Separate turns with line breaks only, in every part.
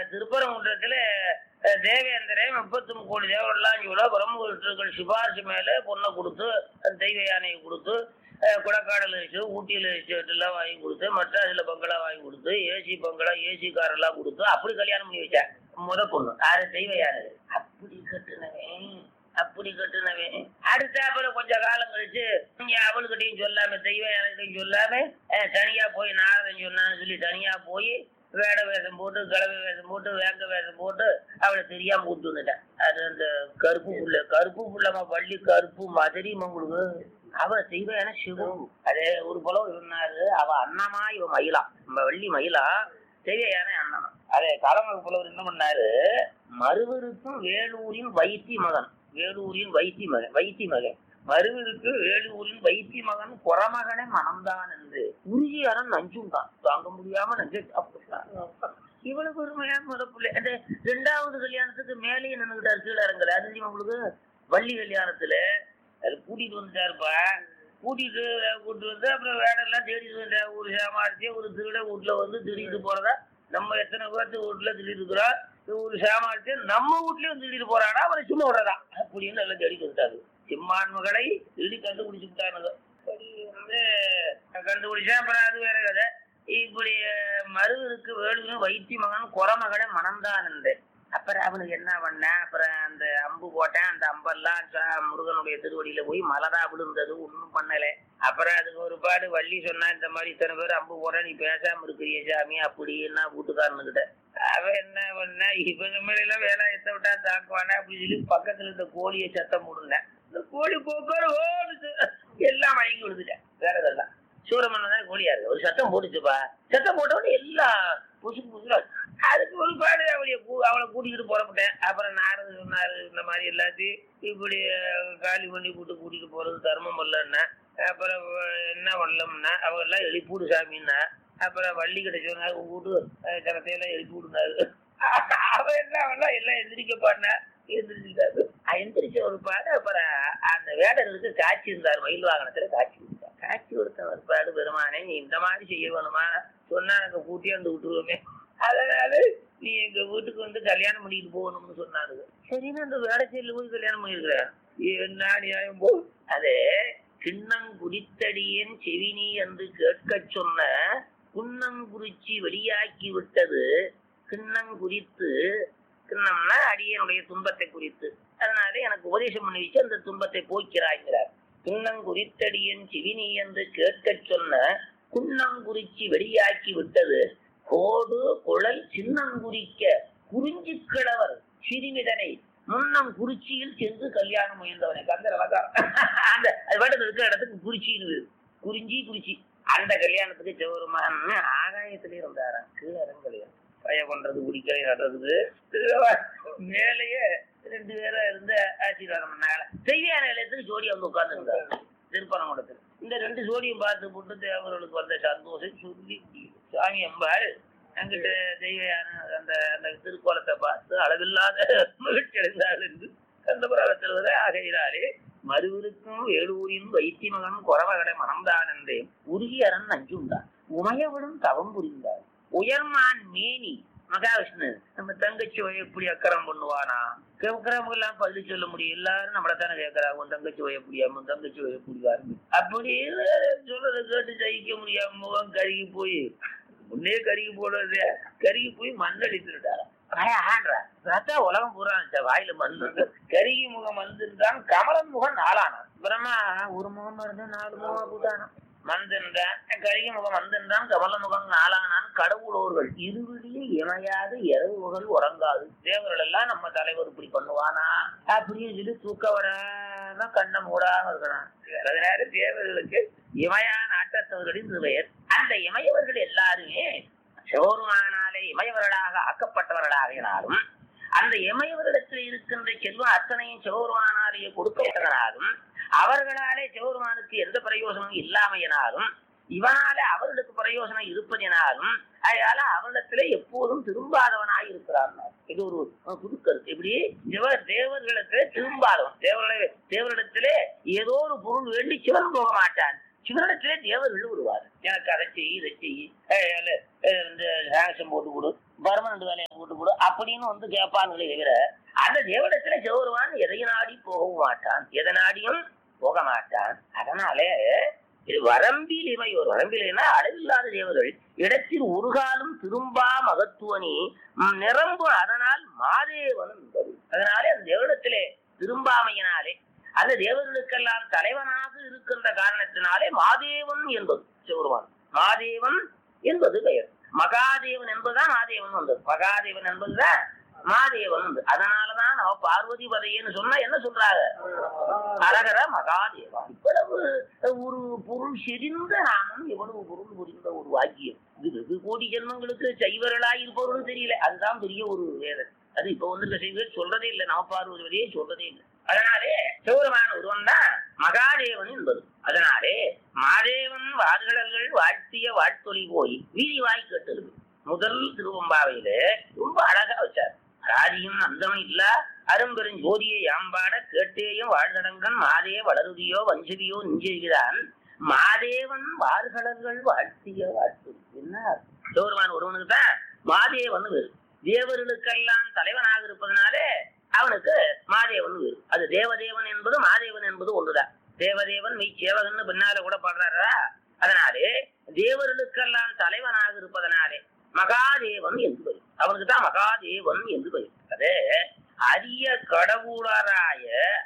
திருப்பரங்குன்றத்துல அஹ், தேவேந்திரே முப்பத்தி கோடி தேவரெல்லாம் சொல்ல பிரம்மகுருக்கள் சிபாரிசு மேல பொண்ணை கொடுத்து அந்த தெய்வ யானையை கொடுத்து அஹ், கொடைக்கானல் வச்சு ஊட்டியில் எல்லாம் வாங்கி கொடுத்து மற்றாசில பங்களா வாங்கி கொடுத்து ஏசி பங்களா ஏசி கார் எல்லாம் கொடுத்து அப்படி கல்யாணம் பண்ணி வச்சேன் முத பொண்ணு யாரு தெய்வ யானை அப்படி கட்டுனவன் அப்படி கட்டுனவன் அடுத்தாப்புல கொஞ்ச காலம் கழிச்சு இங்க அவளுக்கிட்டையும் சொல்லாம தெய்வ யானைகிட்டையும் சொல்லாம அஹ், தனியா போய் நாரதன் சொன்னான்னு சொல்லி தனியா போய் வேட வேஷம் போட்டு கிளவி வேஷம் போட்டு வேங்க வேஷம் போட்டு அவளை தெரியாம கூட்டு வந்துட்டேன் அது அந்த கருப்பு புள்ள கருப்பு புள்ளமா வள்ளி கருப்பு மதுரை மங்களுக்கு அவ செய்வேன சிவம் அதே ஒரு புலவு சொன்னாரு அவ அண்ணமா இவ மயிலா நம்ம வள்ளி மயிலா செய்வையான அண்ணனா அதே தலைமை புலவர் என்ன பண்ணாரு மருவருக்கும் வேலூரின் வைத்தி மகன் வேலூரின் வைத்தி மகன் வைத்தி மகன் மருவருக்கு வேலூரின் வைத்தி மகன் குறமகனே மனம்தான் என்று உறுதியாரன் நஞ்சும் தான் தாங்க முடியாம நஞ்சு சாப்பிட்டான் இவ்வளவு பெருமையா முதப்புள்ள அந்த ரெண்டாவது கல்யாணத்துக்கு மேலேயே நின்றுகிட்டாரு கீழே இறங்கல அது தெரியுமா உங்களுக்கு வள்ளி கல்யாணத்துல அது கூட்டிட்டு வந்துட்டாருப்பா கூட்டிட்டு கூட்டிட்டு வந்து அப்புறம் வேடெல்லாம் தேடிட்டு வந்த ஒரு சாமார்த்தியம் ஒரு திருட வீட்டுல வந்து திருடிட்டு போறதா நம்ம எத்தனை பேர்த்து வீட்டுல திருடிட்டு இருக்கிறோம் ஒரு சாமார்த்தியம் நம்ம வீட்லயும் வந்து திருடிட்டு போறானா அவரை சும்மா விடுறதா அப்படின்னு நல்லா தேடிட்டு வந்துட்டாரு சிம்மான் மகளை திருடி கண்டுபிடிச்சு விட்டானுங்க அப்படி வந்து கண்டுபிடிச்சா அப்புறம் அது வேற கதை இப்படி மருவருக்கு வேலுவின் வைத்தி மகன் குறமகனை மணந்தான் இருந்தேன் அப்புறம் அவனுக்கு என்ன பண்ணேன் அப்புறம் அந்த அம்பு போட்டேன் அந்த அம்பெல்லாம் ச- முருகனுடைய திருவடியில போய் மலரா விழுந்தது ஒன்றும் பண்ணல அப்புறம் அதுக்கு ஒரு பாடு வள்ளி சொன்னா இந்த மாதிரி இத்தனை பேர் அம்பு போட நீ பேசாம இருக்கிறிய சாமி அப்படின்னா வீட்டுக்காரனுக்கிட்ட அவன் என்ன பண்ண இவங்க மேல எல்லாம் வேலாயத்தை விட்டா தாக்குவானே அப்படின்னு சொல்லி பக்கத்துல இந்த கோழியை சத்தம் போடுனேன் இந்த கோழி போக்காரு ஓடுச்சு எல்லாம் மயங்கி விழுந்துட்டேன் வேற இதெல்லாம் சூரமன் தான் கோழியா இருக்கு ஒரு சத்தம் போட்டுச்சுப்பா சத்தம் போட்டவொடனே எல்லாம் புசு புசுல அதுக்கு ஒரு பாடு அவளைய கூ- அவளை கூட்டிக்கிட்டு புறப்பட்டேன் அப்புறம் நாரது சொன்னாரு இந்த மாதிரி எல்லாத்தையும் இப்படி அஹ், காலி பண்ணி கூட்டு கூட்டிட்டு போறது தர்மம் இல்லைன்னா அப்புறம் அஹ், என்ன பண்ணலம்னா அவங்க எல்லாம் எழுப்பிவிடு சாமின்னா அப்புறம் வள்ளி கிட்ட சொன்னாரு உங்க வீட்டு அஹ், ஜனத்தையெல்லாம் எழுப்பி விடுனாரு அவன் என்ன பண்ணா எல்லாம் எந்திரிக்க பாடினா எந்திரிச்சிட்டாரு எந்திரிச்ச ஒரு பாடு அப்புறம் அந்த வேடர்களுக்கு காட்சி இருந்தார் மயில் வாகனத்துல காட்சி கொடுத்தார் காட்சி கொடுத்த ஒரு பாடு பெருமானே நீ இந்த மாதிரி செய்ய வேணுமா சொன்னா நாங்க கூட்டி வந்து விட்டுருவோமே அதனால நீ எங்க வீட்டுக்கு வந்து கல்யாணம் பண்ணிட்டு போகணும்னு சொன்னாரு சரின்னு அந்த வேடச்சேரியில போய் கல்யாணம் பண்ணிருக்கிறேன் என்ன நியாயம் போ அது கிண்ணங்குடித்தடியன் செவினி என்று கேட்கச் சொன்ன குன்னங்குறிச்சி வெளியாக்கி விட்டது கிண்ணங்குறித்து கிண்ணம்னா அடியனுடைய துன்பத்தை குறித்து அதனால எனக்கு உபதேசம் பண்ணி வச்சு அந்த துன்பத்தை போக்கிறாய்கிறார் கிண்ணங்குறித்தடியன் சிவினி என்று கேட்கச் சொன்ன குன்னங்குறிச்சி வெளியாக்கி விட்டது கோடு குழல் சின்னங்குறிக்க குறிஞ்சி கிழவர் சிறுமிதனை முன்னம் குறிச்சியில் சென்று கல்யாணம் முயன்றவனை கந்தர் அலங்காரம் அந்த அது வேண்டது இருக்கிற இடத்துக்கு குறிச்சின்னு பேரு. குறிஞ்சி குறிச்சி அந்த கல்யாணத்துக்கு சிவருமான் ஆகாயத்திலே இருந்தாராம் கீழே இறங்கலையா பய பண்றது குடிக்கலை நடுறதுக்கு மேலேயே ரெண்டு பேரும் இருந்த ஆசீர்வாதம் பண்ணாங்க செய்தியான நிலையத்துக்கு ஜோடியா வந்து உட்கார்ந்து இருந்தாரு திருப்பரங்குடத்தில் இந்த ரெண்டு ஜோடியும் பார்த்து போட்டு தேவர்களுக்கு வந்த சந்தோஷம் சொல்லி முடியல. சாமி அம்பாள் அங்கிட்ட தெய்வயான அந்த அந்த திருக்கோலத்தை பார்த்து அளவில்லாத மகிழ்ச்சி அடைந்தாள் என்று கந்தபுராணத்தில் வர ஆகையினாலே மறுவிருக்கும் வேலூரின் வைத்தி மகன் குறவகடை மணம்தான் என்றேன் உருகியரன் நஞ்சுண்டான் உமையவிடும் தவம் புரிந்தார் உயர்மான் மேனி மகாவிஷ்ணு நம்ம தங்கச்சி வய எப்படி அக்கறம் பண்ணுவானா கேட்கறவங்க எல்லாம் பள்ளி சொல்ல முடியும் எல்லாரும் நம்மள தானே கேட்கறாங்க உன் தங்கச்சி வய முடியாம உன் தங்கச்சி வய புரியாரு அப்படி சொல்றதை கேட்டு ஜெயிக்க முடியாம முகம் கருகி போய் முன்னே கருகி போடுறது கருகி போய் மண்ணடித்துட்டாரா ஆடுறா பார்த்தா உலகம் பூரா இருந்துச்சா வாயில மண் கருகி முகம் வந்திருந்தான் கமலன் முகம் நாளானான் அப்புறமா ஒரு முகம் இருந்து நாலு முகம் கூட்டானான் மந்திருந்தான் கருகி முகம் வந்திருந்தான் கமல முகம் நாளானான் கடவுளோர்கள் இருவிடியே இணையாது இரவுகள் உறங்காது தேவர்கள் எல்லாம் நம்ம தலைவர் இப்படி பண்ணுவானா அப்படின்னு சொல்லி தூக்க வராம கண்ணை மூடாம இருக்கிறான் அதனால தேவர்களுக்கு இமயான ஆட்டத்தவர்களின் பெயர் அந்த இமயவர்கள் எல்லாருமே சிவருமானாலே இமயவர்களாக ஆக்கப்பட்டவர்களாகினாலும் அந்த இமயவரிடத்தில் இருக்கின்ற செல்வம் அத்தனையும் சிவபெருமானாலேயே கொடுக்கப்பட்டதனாலும் அவர்களாலே சிவபெருமானுக்கு எந்த பிரயோஜனமும் இல்லாமையினாலும் இவனால அவர்களுக்கு பிரயோஜனம் இருப்பதினாலும் அதனால அவரிடத்திலே எப்போதும் திரும்பாதவனாய் இருக்கிறான் இது ஒரு புது கருத்து இப்படி சிவ தேவர்களிடத்திலே திரும்பாதவன் தேவர்களை தேவரிடத்திலே ஏதோ ஒரு பொருள் வேண்டி சிவன் போக மாட்டான் சிவனிடத்திலே தேவர்கள் வருவார் எனக்கு அதை செய் இதை செய் அஹ் இந்த சாங்ஷன் போட்டு கொடு பர்மனண்ட் வேலையை போட்டு கொடு அப்படின்னு வந்து கேட்பான்களே தவிர அந்த தேவடத்துல சிவருவான் எதை நாடி போகவும் மாட்டான் எதை நாடியும் போக மாட்டான் அதனாலே இது வரம்பில் இவை ஒரு வரம்பில்னா அளவில்லாத தேவர்கள் இடத்தில் ஒரு காலம் திரும்பா மகத்துவனி ம், நிரம்பும் அதனால் மாதேவன் என்பது அதனாலே அந்த தேவடத்திலே திரும்பாமையினாலே அந்த தேவர்களுக்கெல்லாம் தலைவனாக இருக்கின்ற காரணத்தினாலே மாதேவன் என்பது சிவருவான் மாதேவன் என்பது பெயர் மகாதேவன் என்பதுதான் மாதேவன் வந்தது மகாதேவன் என்பதுதான் மாதேவன் வந்தது அதனாலதான் நம்ம பார்வதி பதையன்னு சொன்னா என்ன சொல்றாங்க அரகர மகாதேவா இவ்வளவு ஒரு பொருள் செறிந்த நாமம் எவ்வளவு பொருள் புரிந்த ஒரு வாக்கியம் இது வெகு கோடி ஜென்மங்களுக்கு சைவர்களாய் இருப்பவர்களும் தெரியல அதுதான் பெரிய ஒரு வேதனை அது இப்ப வந்து சைவர் சொல்றதே இல்லை நவ பார்வதி பதையே சொல்றதே இல்லை அதனாலே சிவருமான ஒருவன் தான் மகாதேவன் என்பது அதனாலே மாதேவன் வாதுகளர்கள் வாழ்த்திய வாழ்த்தொலி போய் வீதி வாய் கேட்டது முதல் திருவம்பாவையில ரொம்ப அழகா வச்சார் ராதியும் அந்தமும் இல்ல அரும்பெரும் ஜோதியை யாம்பாட கேட்டேயும் வாழ்தடங்கன் மாதே வளருதியோ வஞ்சவியோ நெஞ்சுகிறான் மாதேவன் வார்களர்கள் வாழ்த்திய வாழ்த்து என்ன சிவருமான் ஒருவனுக்கு தான் மாதேவன் வேறு தேவர்களுக்கெல்லாம் தலைவனாக இருப்பதனாலே அவனுக்கு மாதேவன் வேறு அது தேவதேவன் என்பது மாதேவன் என்பது ஒன்றுதான் தேவதேவன் மெய் சேவகன்னு பின்னால கூட பாடுறாரா அதனாலே தேவர்களுக்கெல்லாம் தலைவனாக இருப்பதனாலே மகாதேவன் என்று பெயர் அவனுக்கு தான் மகாதேவன் என்று பெயர் அதே அரிய கடவுளராய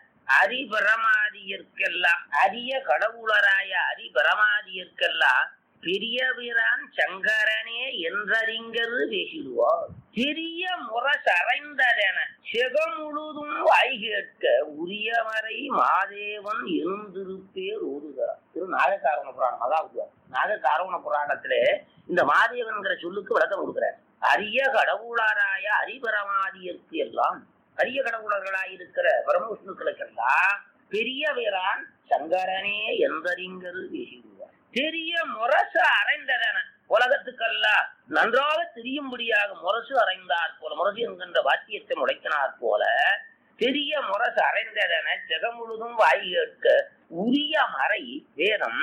அரிபரமாதியர்க்கெல்லாம் அரிய கடவுளராய அரிபரமாதியர்க்கெல்லாம் பெரியபிரான் சங்கரனே என்றறிஞரு பேசிடுவார் பெரிய முரசறைந்ததென செகமுழுதும் வாய் கேட்க உரியவரை மாதேவன் எழுந்திருப்பேர் ஓதுகிறார் திரு நாககாரண புராணம் அதாவது நாககாரண புராணத்திலே இந்த மாதேவன்கிற சொல்லுக்கு விளக்கம் கொடுக்கிறார் அரிய கடவுளராய அரிபரமாதியர்க்கு எல்லாம் அரிய கடவுளர்களாயிருக்கிற பரமவிஷ்ணுக்களுக்கெல்லாம் பெரிய வீரான் சங்கரனே எந்தறிஞரு பேசிடுவார் பெரிய முரசு அறைந்ததென உலகத்துக்கெல்லாம் நன்றாக தெரியும்படியாக முரசு அறைந்தார் போல முரசு என்கின்ற வாக்கியத்தை முடைக்கினார் போல பெரிய முரசு அறைந்ததென ஜெகம் முழுதும் வாய் கேட்க உரிய மறை வேதம்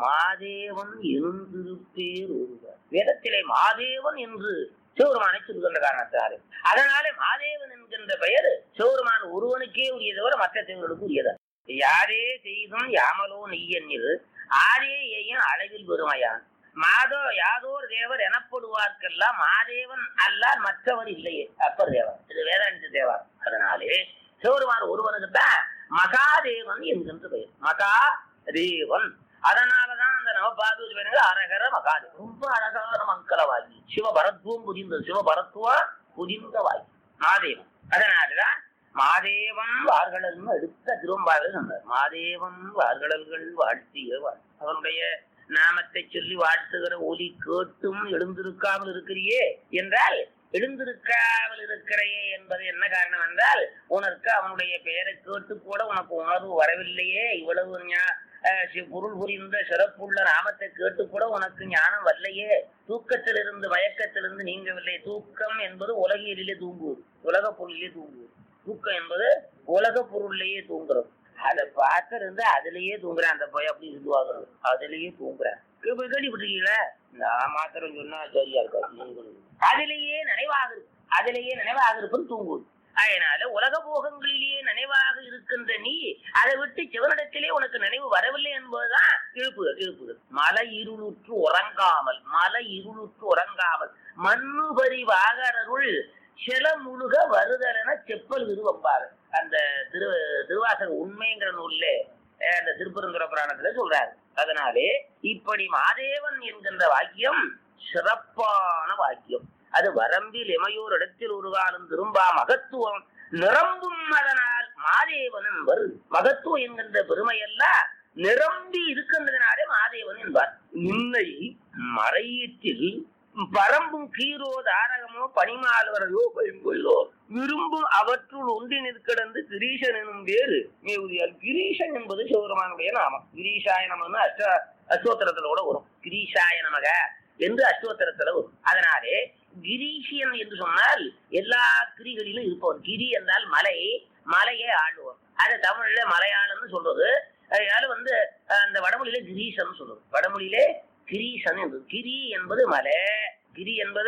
மாதேவன் எழுந்திருப்பேர் ஒருவர் வேதத்திலே மாதேவன் என்று சிவருமானை சொல்கின்ற காரணத்தாரு அதனாலே மாதேவன் என்கின்ற பெயர் சிவருமான் ஒருவனுக்கே உரியதவர மற்ற தேவர்களுக்கு உரியதா யாரே செய்தும் யாமலோ நெய்யன்னில் ஆரே ஏயின் அளவில் பெருமையான் மாதோ யாதோர் தேவர் எனப்படுவார்க்கெல்லாம் மாதேவன் அல்லால் மற்றவர் இல்லையே அப்பர் தேவர் இது வேதாந்த தேவர் அதனாலே சிவருமான் ஒருவனுக்கு தான் மகாதேவன் என்கின்ற பெயர் மகா தேவன் அதனாலதான் அந்த நவபார்வதி பேருங்க அரகர மகாதேவன் ரொம்ப அழகான மங்கள வாங்கி சிவபரத்துவம் புதிந்தது சிவபரத்துவம் புதிந்த வாங்கி மாதேவன் அதனாலதான் மாதேவன் வார்களல்னு எடுத்த திரும்பாவே சொன்னார் மாதேவன் வார்களல்கள் வாழ்த்திய வாழ் அவனுடைய நாமத்தை சொல்லி வாழ்த்துகிற ஒலி கேட்டும் எழுந்திருக்காமல் இருக்கிறியே என்றால் எழுந்திருக்காமல் இருக்கிறையே என்பது என்ன காரணம் என்றால் உனக்கு அவனுடைய பெயரை கேட்டு கூட உனக்கு உணர்வு வரவில்லையே இவ்வளவு ஞா- அஹ் சி- பொருள் புரிந்த சிறப்புள்ள நாமத்தை கேட்டு கூட உனக்கு ஞானம் வரலையே தூக்கத்திலிருந்து மயக்கத்திலிருந்து நீங்கவில்லை தூக்கம் என்பது உலகியலிலே தூங்குவது உலக பொருளிலே தூங்குவது தூக்கம் என்பது உலக பொருள்லயே தூங்குறது அதை பார்த்திருந்து அதுலயே தூங்குறேன் அந்த பையன் அப்படி இதுவாகிறது அதுலயே தூங்குறேன் கேள்வி- கேள்விப்பட்டிருக்கீங்களா நான் மாத்திரம் சொன்னா சரியா இருக்காது நீங்களும். அதிலேயே நினைவாக இருக்கு அதிலேயே நினைவாக இருப்பது தூங்குவது அதனால உலக போகங்களிலேயே நினைவாக இருக்கின்ற நீ அதை விட்டு சிவனிடத்திலே உனக்கு நினைவு வரவில்லை என்பதுதான் இழுப்புகள் இழுப்புகள் மலை இருளுற்று உறங்காமல் மலை இருளுற்று உறங்காமல் மண்ணுபரி வாகரருள் சில முழுக வருதலென செப்பல் விருவம்பாரு அந்த திரு திருவாசக உண்மைங்கிற நூல்லே அஹ், அந்த திருப்பரந்துர புராணத்துல சொல்றாரு அதனாலே இப்படி மாதேவன் என்கின்ற வாக்கியம் சிறப்பான வாக்கியம் அது வரம்பில் எமையோர் இடத்தில் ஒரு காலம் திரும்பா மகத்துவம் நிரம்பும் அதனால் மாதேவன் என்பர் மகத்துவம் என்கின்ற பெருமையெல்லாம் நிரம்பி இருக்கின்றதுனாலே மாதேவன் என்பார் இன்னை மறையீட்டில் பரம்பும் கீரோ தாரகமோ பனிமால்வரையோ பயன்பொல்லோ விரும்பும் அவற்றுள் ஒன்றி நிற்கிடந்து கிரீஷன் எனும் வேறு மேவுதியால் கிரீஷன் என்பது சிவபெருமானுடைய நாமம் கிரீஷாய நமன்னு அஷ்ட அஷ்டோத்திரத்துல கூட வரும் கிரீஷாய நமக என்று அஷ்டோத்திரத்துல வரும் அதனாலே கிரீஷியன் என்று சொன்னால் எல்லா கிரிகளிலும் இருப்பவர் கிரி என்றால் மலை மலையை ஆடுவோம் அது தமிழ்ல மலையாளம்னு சொல்றது அதனால வந்து அஹ், அந்த வடமொழியில கிரீஷன் சொல்றது வடமொழியிலே கிரீஷன் என்பது கிரி என்பது மலை கிரி என்பது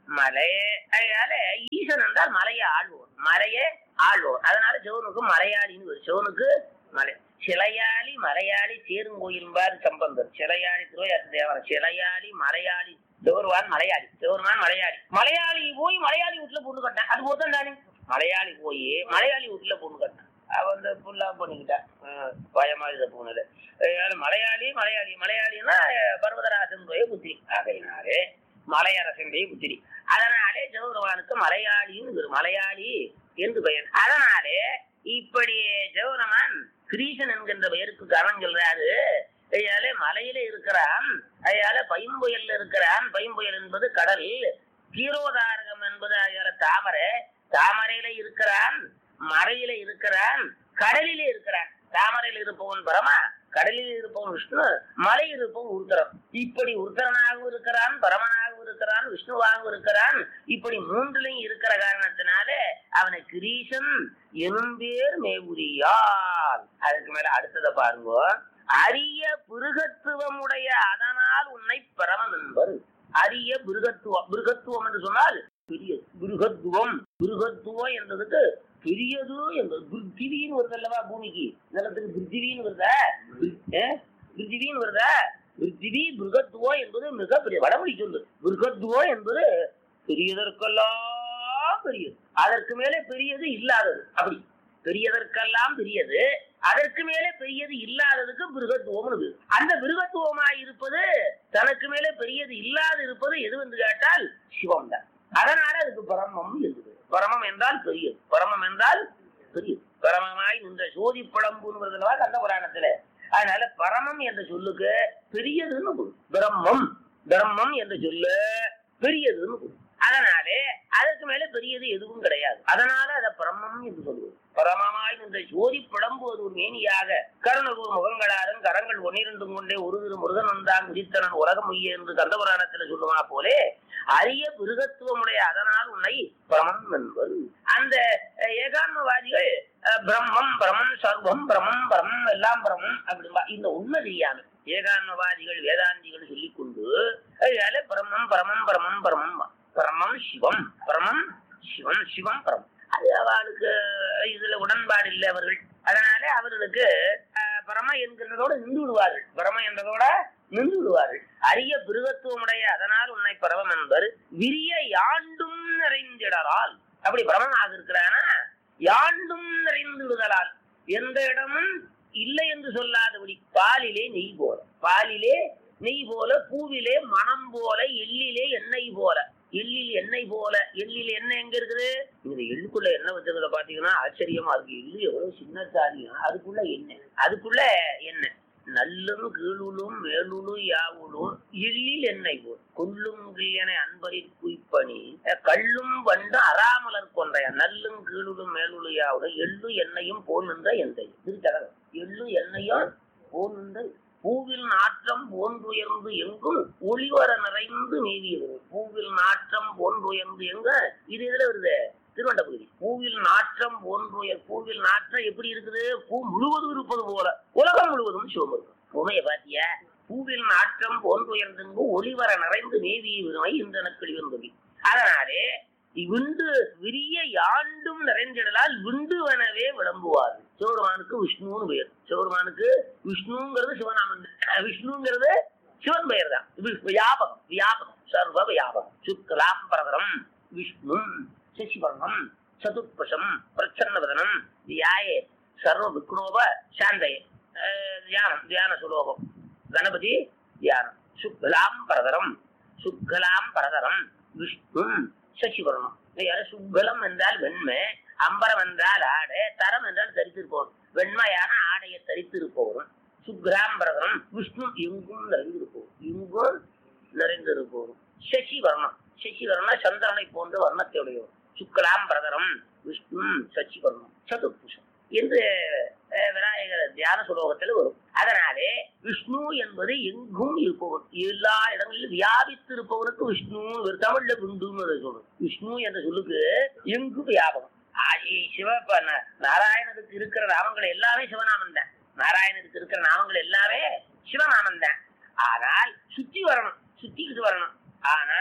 மலை அதனால ஈசன் என்றால் மலையை ஆள்வோர் மலையே ஆள்வோர் அதனால சிவனுக்கு மலையாளின்னு வரும். சிவனுக்கு மலை சிலையாளி மலையாளி சேருங்கோயில்பார் சம்பந்தர் சிலையாளி திருவையாற்று தேவரம் சிலையாளி மலையாளி சிவருவான் மலையாளி சிவருமான் மலையாளி மலையாளி போய் மலையாளி வீட்டுல பொண்ணு கட்டேன் அது போதும் தானே மலையாளி போய் மலையாளி வீட்டுல பொண்ணு கட்டேன் அவ வந்து ஃபுல்லா பண்ணிக்கிட்டான் பயமா இதை போனது அதனால மலையாளி மலையாளி மலையாளின்னா பர்வதராசனுடைய புத்திரி ஆகையினாலே மலையரசனுடைய புத்திரி அதனாலே சிவபெருமானுக்கு மலையாளின்னு ஒரு மலையாளி என்று பெயர் அதனாலே இப்படி சிவபெருமான் கிரீசன் என்கின்ற பெயருக்கு காரணம் சொல்றாரு அதனால மலையில இருக்கிறான் அதனால பைம்புயல்ல இருக்கிறான் பைம்புயல் என்பது கடல் கீரோதாரகம் என்பது அதனால தாமரை தாமரையில இருக்கிறான் மறையில இருக்கிறான் கடலிலே இருக்கிறான் தாமரையில் இருப்பவன் பரமா கடலில் இருப்பவன் விஷ்ணு மலையில் இருப்பவன் உருத்தரன் இப்படி உருத்தரனாகவும் இருக்கிறான் பரமனாகவும் இருக்கிறான் விஷ்ணுவாகவும் இருக்கிறான் இப்படி மூன்றிலையும் இருக்கிற காரணத்தினால அவனை கிரீசன் எனும் பேர் மேவுரியால் அதுக்கு மேல அடுத்ததை பாருங்க அரிய பிருகத்துவமுடைய அதனால் உன்னை பரமன் என்பர் அரிய பிருகத்துவம் பிருகத்துவம் என்று சொன்னால் பெரிய பிருகத்துவம் பிருகத்துவம் என்றதுக்கு பெரியது என்பது பிருத்திவின்னு வருது அல்லவா பூமிக்கு நிலத்துக்கு பிருத்திவின்னு வருதா ஏ? பிருத்திவின்னு வருதா பிருத்திவி பிருகத்துவம் என்பது மிகப்பெரிய வடமொழி சொல்லு பிருகத்துவம் என்பது பெரியதற்கெல்லாம் பெரியது அதற்கு மேலே பெரியது இல்லாதது அப்படி பெரியதற்கெல்லாம் பெரியது அதற்கு மேலே பெரியது இல்லாததுக்கு பிருகத்துவம் அந்த பிருகத்துவமாய் இருப்பது தனக்கு மேலே பெரியது இல்லாது இருப்பது எது என்று கேட்டால் சிவம் தான் அதனால அதுக்கு பரமம் இருக்குது பரமம் என்றால் பெரியது பரமம் என்றால் பெரியது பரமமாய் இந்த சோதி பழம்புங்கிறதுலவா கந்த புராணத்துல அதனால பரமம் என்ற சொல்லுக்கு பெரியதுன்னு பொருள். பிரம்மம் பிரம்மம் என்ற சொல்லு பெரியதுன்னு பொருள். அதனாலே அதற்கு மேல பெரியது எதுவும் கிடையாது அதனால அதை பிரம்மம் என்று சொல்லுவது பரமமாய் இந்த ஜோதி பிளம்புவது ஒரு மேனியாக கருணகூர் முகங்களாரும் கரங்கள் ஒன்னிரண்டும் கொண்டே ஒரு திரு முருகன் வந்தான் உதித்தனன் உலகம் உய்ய என்று கந்தபுராணத்துல சொல்லுவா போலே அரிய பிருகத்துவமுடைய அதனால் உன்னை பிரமம் என்பது அந்த அஹ், ஏகான்மவாதிகள் அஹ், பிரம்மம் பிரமம் சர்வம் பிரமம் பிரமம் எல்லாம் பிரமம் அப்படின்பா இந்த உண்மை தெரியாம ஏகான்மவாதிகள் வேதாந்திகள் சொல்லிக் கொண்டு அதனால பிரம்மம் பிரமம் பிரமம் பிரமம் பிரமம் சிவம் பிரமம் சிவம் சிவம் பிரமம் அது அவளுக்கு இதுல உடன்பாடு இல்லை அவர்கள் அதனால அவர்களுக்கு அஹ், பரம என்கிறதோட நின்று விடுவார்கள் பரம என்றதோட நின்று விடுவார்கள் அரிய பிருகத்துவமுடைய அதனால் உன்னை பரவம் என்பர் விரிய யாண்டும் நிறைந்திடலால் அப்படி பரமனாக இருக்கிறானா யாண்டும் நிறைந்து விடுதலால் எந்த இடமும் இல்லை என்று சொல்லாதபடி பாலிலே நெய் போல பாலிலே நெய் போல பூவிலே மனம் போல எள்ளிலே எண்ணெய் போல எள்ளில் எண்ணெய் போல எள்ளில் எண்ணெய் எங்க இருக்குது இந்த எள்ளுக்குள்ள எண்ணெய் வச்சதுல பாத்தீங்கன்னா ஆச்சரியமா இருக்கு எள்ளு எவ்வளவு சின்ன தாரியம் அதுக்குள்ள எண்ணெய் அதுக்குள்ள எண்ணெய் நல்லும் கீழுளும் மேலுளும் யாவுளும் எள்ளில் எண்ணெய் போல் கொல்லும் கிளியனை அன்பரில் குய்ப்பணி கள்ளும் வண்டு அறாமலர் கொன்றைய நல்லும் கீழுளும் மேலுளும் யாவுடும் எள்ளு எண்ணெயும் போல் நின்ற எந்தை திருச்சடகம் எள்ளு எண்ணெயும் போல் நின்ற பூவில் நாற்றம் போன்றுயர்ந்து எங்கும் ஒளிவர நிறைந்து நீவியது பூவில் நாற்றம் போன்றுயர்ந்து எங்க இது இதுல வருது திருவண்ட பகுதி பூவில் நாற்றம் போன்றுயர் பூவில் நாற்றம் எப்படி இருக்குது பூ முழுவதும் இருப்பது போல உலகம் முழுவதும் சிவமிருக்கும் உமைய பாத்தியா பூவில் நாற்றம் போன்றுயர்ந்தெங்கு ஒளிவர நிறைந்து நேவிய விருமை இந்த நக்கள் இருந்தது அதனாலே விண்டு விரிய யாண்டும் நிறைந்திடலால் விண்டுவனவே விளம்புவார் சிவபெருமானுக்கு விஷ்ணுன்னு பெயர் சிவபெருமானுக்கு விஷ்ணுங்கிறது சிவநாமன் விஷ்ணுங்கிறது சிவன் பெயர் தான் இது வியாபகம் வியாபகம் சர்வ வியாபகம் சுக்லாம் பரதரம் விஷ்ணு சசிவர்ணம் சதுர்பசம் பிரச்சன்னவதனம் தியாயே சர்வ விக்னோப சாந்தயே அஹ் தியானம் தியான சுலோகம் கணபதி தியானம் சுக்லாம் பரதரம் சுக்கலாம் பரதரம் விஷ்ணு சசிவர்ணம் யாரு சுக்கலம் என்றால் வெண்மை அம்பரம் என்றால் ஆடை தரம் என்றால் தரித்திருப்பவன் வெண்மையான ஆடையை தரித்திருப்பவரும் சுக்ராம்பரதனம் விஷ்ணு எங்கும் நிறைந்திருப்போம் எங்கும் நிறைந்திருப்போம் சசிவர்ணம் சசிவர்ணம் சந்திரனை போன்ற வர்ணத்தையுடையவர் சுக்லாம்பரதரம் விஷ்ணு சசிவர்ணம் சதுர்புஷம் என்று அஹ், விநாயகர் தியான சுலோகத்தில் வரும் அதனாலே விஷ்ணு என்பது எங்கும் இருப்பவன் எல்லா இடங்களிலும் வியாபித்து இருப்பவனுக்கு விஷ்ணு ஒரு தமிழ்ல விண்டுன்னு அதை சொல்றோம் விஷ்ணு என்ற சொல்லுக்கு எங்கும் வியாபகம் ஆ- சிவ ப- ந- நாராயணனுக்கு இருக்கிற நாமங்கள் எல்லாமே சிவநாமம் தான் நாராயணனுக்கு இருக்கிற நாமங்கள் எல்லாமே சிவநாமம் தான் ஆனால் சுத்தி வரணும் சுத்திக்கிட்டு வரணும் ஆனா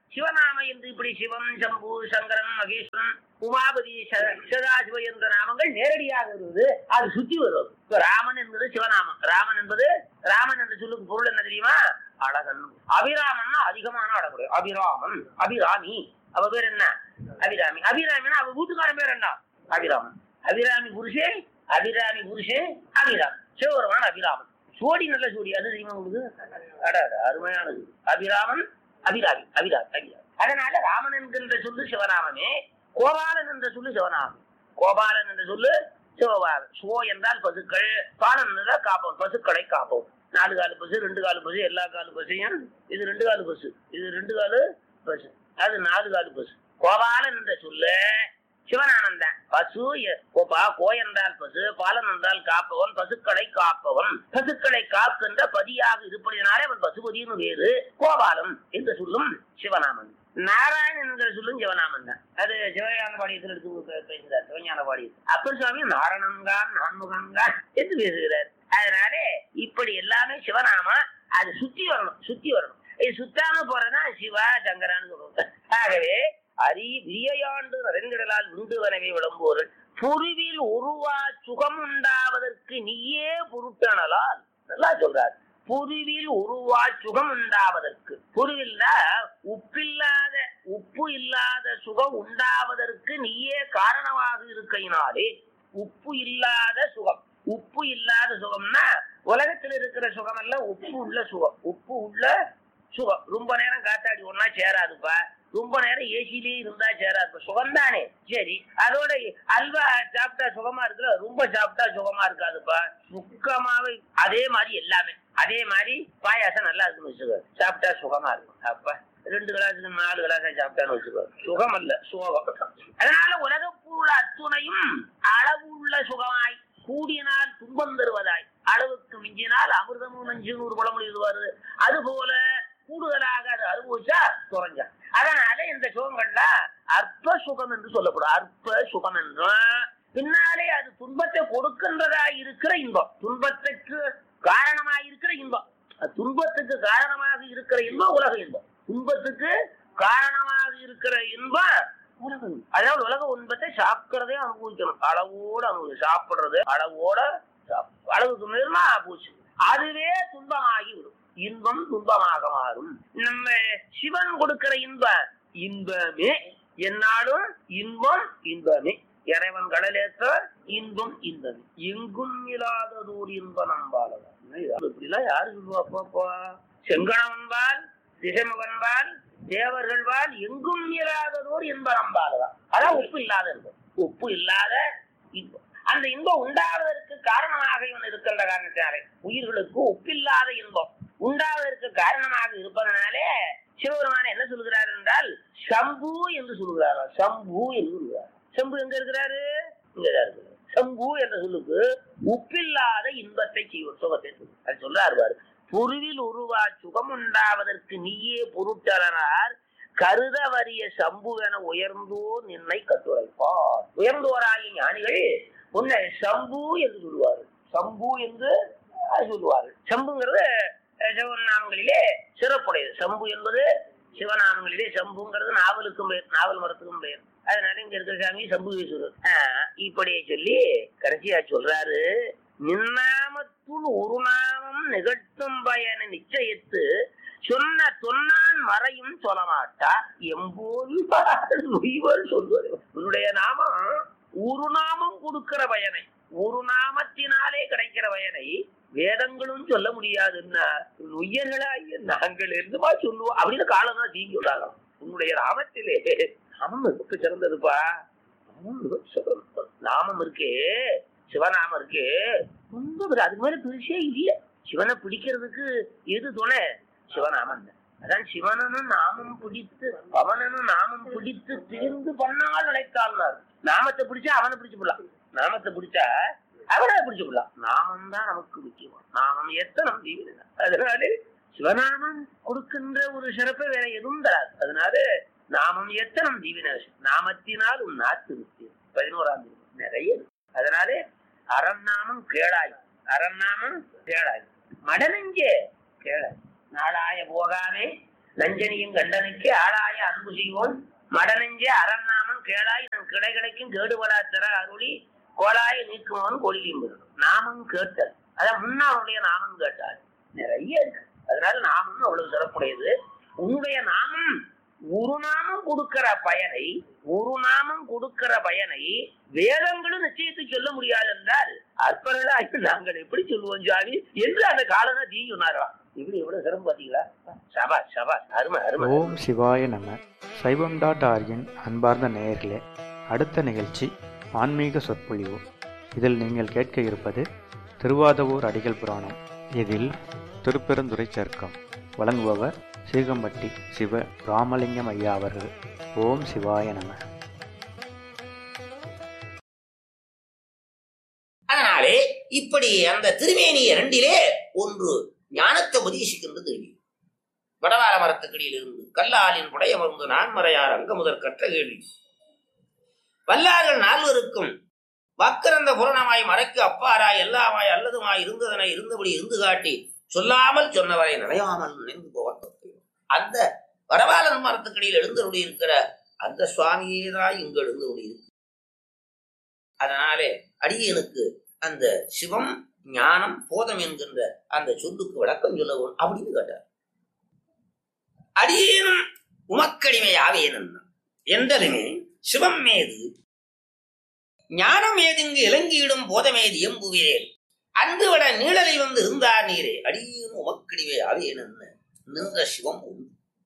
சிவநாம என்று இப்படி சிவன் சம்பு சங்கரன் மகேஸ்வரன் உமாபதி ச- சதாசிவ என்ற நாமங்கள் நேரடியாக வருவது அது சுத்தி வரும் இப்ப ராமன் என்பது சிவநாமம் ராமன் என்பது ராமன் என்ற சொல்லுக்கு பொருள் என்ன தெரியுமா அழகன் அபிராமன்னா அதிகமான அழகு அபிராமன் அபிராமி அவ பேர் என்ன அபிராமி அபிராமின்னா அவ வீட்டுக்காரன் பேர் என்ன அபிராமன் அபிராமி புருஷே அபிராமி புருஷே அபிராம் சிவபெருமான் அபிராமன் சோடி நல்ல சோடி அது தெரியுமா உங்களுக்கு அட அட, அருமையானது அபிராமன் அபிராமி அபிராமி அபிராமி அதனால ராமன் என்கின்ற சொல்லு சிவநாமமே கோபாலன் என்ற சொல்லு சிவநாமம் கோபாலன் என்ற சொல்லு சிவபாலன் சோ என்றால் பசுக்கள் பாலன் என்றால் காப்போம் பசுக்களை காப்போம் நாலு காலு பசு ரெண்டு காலு பசு எல்லா காலு பசையும் இது ரெண்டு காலு பசு இது ரெண்டு காலு பசு அது நாலு காலு பசு கோபாலன் என்ற சொல்லு சிவனானந்தன் பசு எ- கோபா கோ என்றால் பசு பாலன் என்றால் காப்பவன் பசுக்களை காப்பவன் பசுக்களை காக்கின்ற பதியாக இருப்பதினாலே அவன் பசுபதினு வேறு கோபாலன் என்று சொல்லும் சிவநாமன் நாராயணன் என்கிற சொல்லும் சிவநாமன் தான் அது சிவஞான பாடியத்தில் எடுத்து பே- பேசுகிறார் சிவஞான பாடியத்தில் அப்பர் சுவாமி நாரணன்கான் நான்முகன்கான் என்று பேசுகிறார் அதனால இப்படி எல்லாமே சிவநாமா அது சுத்தி வரணும் சுத்தி வரணும் இது சுத்தாம போறதுனா சிவா சங்கரான்னு சொல்லுவோம் ஆகவே அரி விரியையாண்டு நரன்கடலால் உண்டுவனவே விளம்புவோர்கள் புருவில் உருவா சுகம் உண்டாவதற்கு நீயே பொருட்டனலால் நல்லா சொல்றார் புருவில் உருவா சுகம் உண்டாவதற்கு புருவில்னா உப்பில்லாத உப்பு இல்லாத சுகம் உண்டாவதற்கு நீயே காரணமாக இருக்கையினாலே உப்பு இல்லாத சுகம் உப்பு இல்லாத சுகம்னா உலகத்தில் இருக்கிற சுகம் எல்லாம் உப்பு உள்ள சுகம் உப்பு உள்ள சுகம் ரொம்ப நேரம் காத்தாடி ஒன்னா சேராதுப்பா ரொம்ப நேரம் ஏசிலேயே இருந்தா சேராதுப்பா சுகம் தானே சரி அதோட அல்வா சாப்பிட்டா சுகமா இருக்குல்ல ரொம்ப சாப்பிட்டா சுகமா இருக்காதுப்பா சுக்கமாவே அதே மாதிரி எல்லாமே அதே மாதிரி பாயாசம் நல்லா இருக்குன்னு வச்சுக்கோ சாப்பிட்டா சுகமா இருக்கும் அப்பா ரெண்டு கிளாஸுக்கு நாலு கிளாஸ் சாப்பிட்டான்னு வச்சுக்கோ சுகம் அல்ல சுகம் அதனால உலக பொருள் அத்துணையும் அளவுள்ள சுகமாய் கூடினால் துன்பம் தருவதாய் அளவுக்கு மிஞ்சினால் அமிர்தமும் நஞ்சுன்னு ஒரு பழமொழி வருது அது போல கூடுதலாக அது அனுபவிச்சா குறைஞ்சா அதனால இந்த சுகங்கள்ல அற்ப சுகம் என்று சொல்லப்படும் அற்ப சுகம் என்றும் பின்னாலே அது துன்பத்தை கொடுக்கின்றதா இருக்கிற இன்பம் துன்பத்துக்கு காரணமாக இருக்கிற இன்பம் அது துன்பத்துக்கு காரணமாக இருக்கிற இன்பம் உலக இன்பம் துன்பத்துக்கு காரணமாக இருக்கிற இன்பம் உலக இன்பம். அதாவது உலக இன்பத்தை சாப்பிடுறதே அனுபவிக்கணும் அளவோட அனுபவி சாப்பிடுறது அளவோட சாப்பிடு. அளவுக்கு மீறினா போச்சு அதுவே துன்பமாகி விடும் இன்பம் துன்பமாக மாறும் நம்ம சிவன் கொடுக்கிற இன்பம் இன்பமே என்னாலும் இன்பம் இன்பமே இறைவன் கடலேற்ற இன்பம் இன்பமே எங்கும் இல்லாததோர் இன்ப நம்பாளவன் இப்படிலாம் யாரு சொல்லுவாப்பாப்பா செங்கணவன்பால் திசைமுகன்பால் தேவர்கள்பால் எங்கும் இல்லாததோர் இன்ப நம்பாளவன் அதான் உப்பு இல்லாத இன்பம் உப்பு இல்லாத இன்பம் அந்த இன்பம் உண்டாவதற்கு காரணமாக இவன் இருக்கின்ற காரணத்தினாலே உயிர்களுக்கு ஒப்பில்லாத இன்பம் உண்டாவதற்கு காரணமாக இருப்பதனாலே சிவபெருமான என்ன சொல்கிறார் என்றால் சம்பு என்று சொல்கிறார் சம்பு என்று சொல்கிறார் சம்பு எங்க இருக்கிறாரு இங்கதான் இருக்கிறார் சம்பு என்ற சொல்லுக்கு உப்பில்லாத இன்பத்தை செய்வோம் சுகத்தை சொல்லும். அது சொல்றாரு பாரு பொருவில் உருவா சுகம் உண்டாவதற்கு நீயே பொருட்டலனார் கருத வரிய சம்புவென உயர்ந்தோ நின்னை கட்டுரைப்பார் உயர்ந்தோராகிய ஞானிகள் உன்னை சம்பு என்று சொல்லுவார்கள் சம்பு என்று அஹ், சொல்லுவார்கள் சம்புங்கிறது அஹ், சிவநாமங்களிலே சிறப்புடையது சம்பு என்பது சிவநாமங்களிலே சம்புங்கிறது நாவலுக்கும் பெயர் நாவல் மரத்துக்கும் பெயர் அதனால இங்க இருக்கிற சாமி சம்புவீஸ்வரர் ஆஹ், இப்படியே சொல்லி கடைசியா சொல்றாரு நின்னாமத்துள் ஒரு நாமம் நிகழ்த்தும் பயனை நிச்சயித்து சொன்ன தொன்னான் மறையும் சொல்ல மாட்டா எம்போது உய்வர் சொல்வது உன்னுடைய நாமம் ஒரு நாமம் கொடுக்கிற பயனை ஒரு நாமத்தினாலே கிடைக்கிற பயனை வேதங்களும் சொல்ல முடியாதுன்னா உயர்களாகிய நாங்கள் இருந்துமா சொல்லுவோம் அப்படின்னு காலம் தான் தீங்கி விடாங்க உன்னுடைய நாமத்திலே நாமம் மிக சிறந்ததுப்பா நாமம் மிக சிறந்தது. நாமம் இருக்கே சிவநாமம் இருக்கே ரொம்ப பெரிய- அதுக்கு மேல பெருசே இல்ல சிவனை பிடிக்கிறதுக்கு எது துணை சிவநாமம் தான் அதான் சிவனனும் நாமம் பிடித்து அவனனும் நாமம் பிடித்து திரிந்து பண்ணால் நினைத்தாள்னார் நாமத்தை பிடிச்சா அவனை பிடிச்சு போடலாம் நாமத்தை பிடிச்சா அவனை பிடிச்சு போடலாம் நாமம் தான் நமக்கு முக்கியம் நாமம் எத்தனை தீவிரம் அதனால சிவநாமம் கொடுக்கின்ற ஒரு சிறப்பை வேற எதுவும் தராது அதனால நாமம் எத்தனம் தீவின நாமத்தினால் உன் நாத்து முக்கியம் பதினோராம் தேதி நிறைய இருக்கு. அதனாலே அரண்நாமம் கேளாய் அரண்நாமம் கேளாய் மடனெஞ்சே கேளாய் நாளாய போகாமே நஞ்சனியும் கண்டனுக்கு ஆளாய அன்பு செய்வோன் மடனெஞ்சே அரண்நாமம் கேளாய் நம் கிடை கிடைக்கும் கேடுபடா திற அருளி கோலாய நீக்குவோன் கொள்ளியும் நாமம் கேட்டல் அதான் முன்னாவுடைய நாமம் கேட்டால் நிறைய இருக்கு அதனால நாமம் அவ்வளவு சிறப்புடையது உன்னுடைய நாமம் ஒரு நாமம் கொடுக்கிற பயனை ஒரு நாமம் கொடுக்கிற பயனை வேதங்களும் நிச்சயத்தை சொல்ல முடியாது என்றால் அற்பர்களாக நாங்கள் எப்படி சொல்லுவோம் ஜாவி என்று அந்த காலனா தீ சொன்னாராம் இப்படி எவ்வளவு சிறப்பு பாத்தீங்களா சபா சபா அருமை அருமை
ஓம் சிவாய நம சைவம் டாட் ஆர்கின் அன்பார்ந்த நேயர்களே அடுத்த நிகழ்ச்சி ஆன்மீக சொற்பொழிவு இதில் நீங்கள் கேட்க இருப்பது திருவாதவூர் அடிகள் புராணம் இதில் திருப்பெருந்துறை சர்க்கம் வழங்குபவர் சீகம்பட்டி சிவ ராமலிங்கம் ஐயா அவர்கள் ஓம் சிவாய நம
அதனாலே இப்படி அந்த திருமேனி இரண்டிலே ஒன்று ஞானத்தை உபதேசிக்கின்ற திருமேனி வடவார மரத்துக்கடியில் இருந்து கல்லாலின் புடையமர்ந்து நான்மறையார் அங்க முதற் கற்ற கேள்வி வல்லார்கள் நால்வருக்கும் வக்கரந்த புரணமாய் மறைக்கு அப்பாராய் எல்லாமாய் அல்லதுமாய் இருந்ததனை இருந்தபடி இருந்து காட்டி சொல்லாமல் சொன்னவரை நினையாமல் நினைந்து போக அந்த வடவாளன் மரத்துக்கடியில் எழுந்தருளி இருக்கிற அந்த சுவாமியே தான் இங்கு எழுந்தருளி இருக்கு அதனாலே அடியனுக்கு அந்த சிவம் ஞானம் போதம் என்கின்ற அந்த சொல்லுக்கு விளக்கம் சொல்ல வேணும் அப்படின்னு கேட்டார் அடியேனும் உமக்கடிமையாவேன் என்றலுமே சிவம் மீது ஞானம் ஏதிங்கு இலங்கியிடும் போதமேது எம்புவீரேன் அன்று விட நீழலை வந்து இருந்தார் நீரே அடியும் உமக்கடிவே ஆவேன் நின்ற சிவம் உண்டு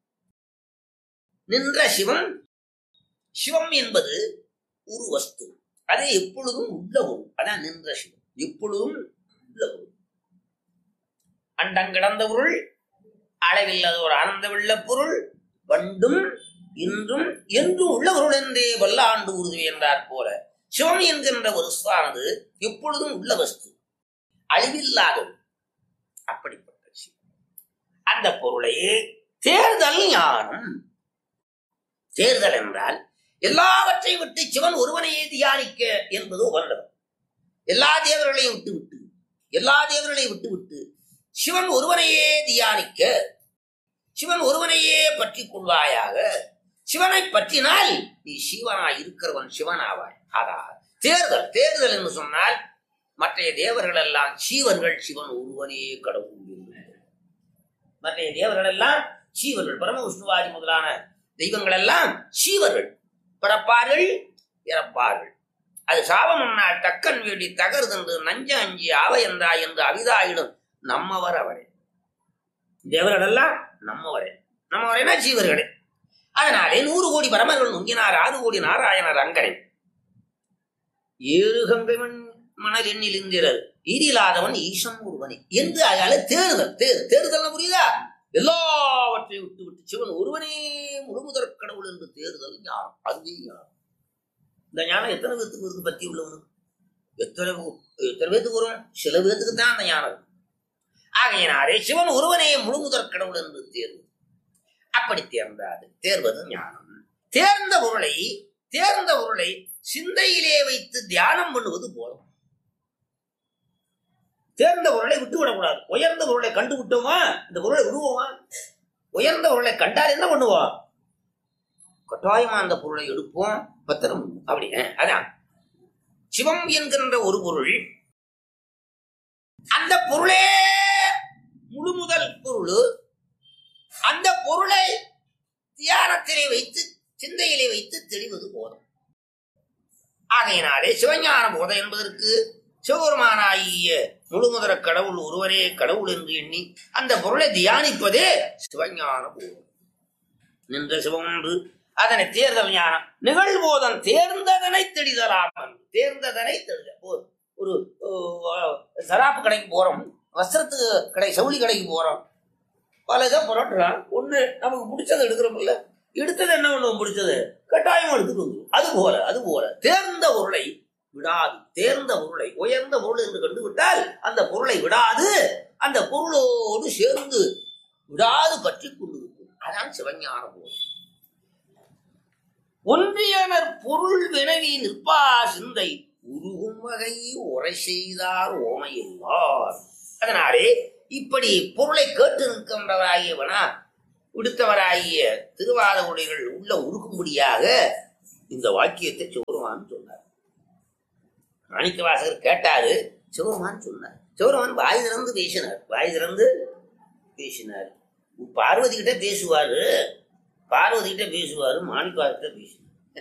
நின்ற சிவம் சிவம் என்பது ஒரு வஸ்து அது எப்பொழுதும் உள்ள பொருள் அதான் நின்ற சிவம் எப்பொழுதும் உள்ள பொருள் அண்டங்கிடந்த பொருள் அளவில்லாத ஒரு ஆனந்த வெள்ள பொருள் பண்டும் இன்றும் என்றும் உள்ள பொருள் என்றே வல்லாண்டு உறுதி என்றார் போல சிவம் என்கின்ற ஒரு வஸ்துவானது எப்பொழுதும் உள்ள வஸ்து அழிவில்லாதது அப்படிப்பட்ட சிவம் அந்த பொருளை தேர்தல் ஞானம் தேர்தல் என்றால் எல்லாவற்றை விட்டு சிவன் ஒருவனையே தியானிக்க என்பது உபரிடம் எல்லா தேவர்களையும் விட்டு விட்டு எல்லா தேவர்களையும் விட்டு விட்டு சிவன் ஒருவனையே தியானிக்க சிவன் ஒருவனையே பற்றி கொள்வாயாக சிவனை பற்றினால் நீ சிவனாய் இருக்கிறவன் சிவனாவாய் ஆகா தேர்தல் தேர்தல் என்று சொன்னால் மற்றைய தேவர்கள் எல்லாம் சீவர்கள் சிவன் ஒருவனே கடவுள் என்று மற்றைய தேவர்கள் எல்லாம் சீவர்கள் பரம விஷ்ணுவாதி முதலான தெய்வங்கள் எல்லாம் சீவர்கள் பிறப்பார்கள் இறப்பார்கள் அது சாபம் முன்னால் தக்கன் வேண்டி தகர்தென்று நஞ்ச அஞ்சி ஆவ என்றா என்று அவிதாயிடும் நம்மவர் அவரே தேவர்கள் எல்லாம் நம்மவரே நம்மவரேனா ஜீவர்களே அதனாலே நூறு கோடி பரமர்கள் நுங்கினார் ஆறு கோடி நாராயணர் அங்கனை ஏறு கங்கை மண் மணல் எண்ணில் இந்திரர் ஈரில்லாதவன் ஈசன் ஒருவனே என்று அதால தேர்தல் தேர் தேர்தல் புரியுதா எல்லாவற்றையும் விட்டு விட்டு சிவன் ஒருவனே முழுமுதற் கடவுள் என்று தேர்தல் ஞானம் அதுவே ஞானம் இந்த ஞானம் எத்தனை பேத்துக்கு இருக்கு பத்தி உள்ளவனுக்கு எத்தனை பே- எத்தனை பேத்துக்கு வரும் சில பேத்துக்கு தான் அந்த ஞானம் இருக்கு. ஆகையினாலே சிவன் ஒருவனே முழுமுதற் கடவுள் என்று தேர்வு அப்படி தேர்ந்தாது தேர்வது ஞானம் தேர்ந்த பொருளை தேர்ந்த பொருளை சிந்தையிலே வைத்து தியானம் பண்ணுவது போலும் தேர்ந்த பொருளை விட்டு விடக்கூடாது உயர்ந்த பொருளை கண்டு விட்டோமா இந்த பொருளை விடுவோமா உயர்ந்த பொருளை கண்டால் என்ன பண்ணுவோம் கட்டாயமா அந்த பொருளை எடுப்போம் பத்திரம் அப்படி அஹ், அதான் சிவம் என்கின்ற ஒரு பொருள் அந்த பொருளே முழு முதல் பொருள் அந்த பொருளை தியானத்திலே வைத்து சிந்தையிலே வைத்து தெளிவது போதும் ஆகையினாலே சிவஞான போதம் என்பதற்கு சிவபெருமானாகிய முழுமுதற கடவுள் ஒருவரே கடவுள் என்று எண்ணி அந்த பொருளை தியானிப்பதே சிவஞான போதம் நின்ற சிவமொன்று அதனை தேர்தல் ஞானம் நிகழ்போதம் தேர்ந்ததனை தெளிதலாம் தேர்ந்ததனை தெளித ஒரு- ஒரு அஹ், சராப்பு கடைக்கு போறோம் வஸ்திரத்துக்கு கடை சவுளி கடைக்கு போறோம் பல இதை புரட்டுறான் ஒண்ணு நமக்கு பிடிச்சதை எடுக்கிறோம்ல எடுத்தது என்ன ஒண்ணு பிடிச்சது கட்டாயம் எடுத்துட்டு வந்து அது போல அது போல தேர்ந்த பொருளை விடாது தேர்ந்த பொருளை உயர்ந்த பொருள் என்று கண்டுவிட்டால் அந்த பொருளை விடாது அந்த பொருளோடு சேர்ந்து விடாது பற்றி கொண்டு இருக்கும். அதான் சிவஞான பொருள் ஒன்றியனர் பொருள் வினவி நிற்பா சிந்தை உருகும் வகை உரை செய்தார் ஓமையில்லார் அதனாலே இப்படி பொருளை கேட்டு நிற்கின்றவராகியவனா விடுத்தவராகிய திருவாத உடைகள் உள்ள உருக்கும்படியாக இந்த வாக்கியத்தை சிவருமான் சொன்னார் மாணிக்க வாசகர் கேட்டாரு சிவருமான் சொன்னார் சிவருமான் வாய் திறந்து பேசினார் வாய் திறந்து பேசினார் பார்வதி கிட்ட பேசுவாரு பார்வதி கிட்ட பேசுவாரு மாணிக்க கிட்ட பேசினார்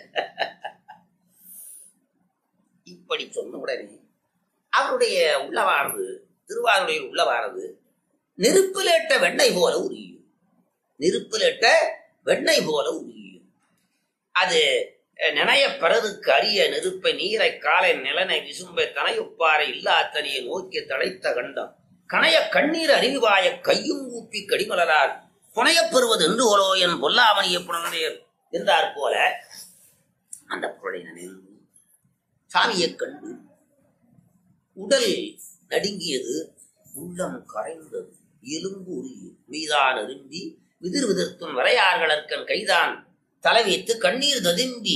இப்படி சொன்ன உடனே அவருடைய உள்ளவானது திருவாருடைய உள்ளவானது நெருப்பிலேட்ட வெண்ணெய் போல உரியும் நெருப்பிலிட்ட வெண்ணெய் போல உருகியும் அது அஹ், நினைய பிறருக்கு அரிய நெருப்பை நீரை காலை நிலனை விசும்பை தனையொப்பாரை இல்லாத்தனியை நோக்கி தழைத்த கண்டம் கணைய கண்ணீர் அறிவாய கையும் கூப்பி கடிமலரால் புனையப் பெறுவது என்று ஓலோ என் பொல்லாமணிய புனந்தேர் என்றார் போல அந்த பொருளை நினைந்து சாமியைக் கண்டு உடல் நடுங்கியது உள்ளம் கரைந்தது எலும்பு உருகி மீதான் அரும்பி விதிர் விதிர்த்தும் வரையார்களற்கன் கைதான் தலை வைத்து கண்ணீர் ததும்பி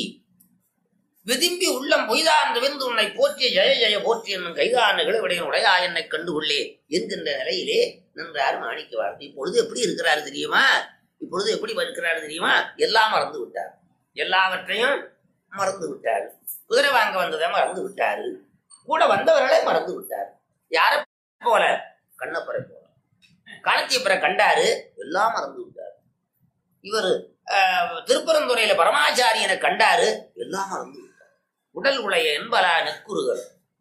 விதிம்பி உள்ளம் பொய்தான் விந்து உன்னை போற்றிய ஜெய ஜெய போற்றி என்னும் கைதான் நிகழ்விடையின் உடையா என்னை கண்டுகொள்ளே என்கின்ற நிலையிலே நின்றார் மாணிக்கவார் இப்பொழுது எப்படி இருக்கிறார் தெரியுமா இப்பொழுது எப்படி இருக்கிறார் தெரியுமா எல்லாம் மறந்து விட்டார் எல்லாவற்றையும் மறந்து விட்டார் குதிரை வாங்க வந்ததை மறந்து விட்டாரு கூட வந்தவர்களை மறந்து விட்டார் யார போல கண்ணப்பரை போல காலத்தியப்பரை கண்டாரு எல்லாம் மறந்து விட்டார் இவர் திருப்பரந்துறையில பரமாச்சாரியனை கண்டாரு எல்லாம் மறந்து விட்டார் உடல் உடைய என்பலா நெக்குறுகள்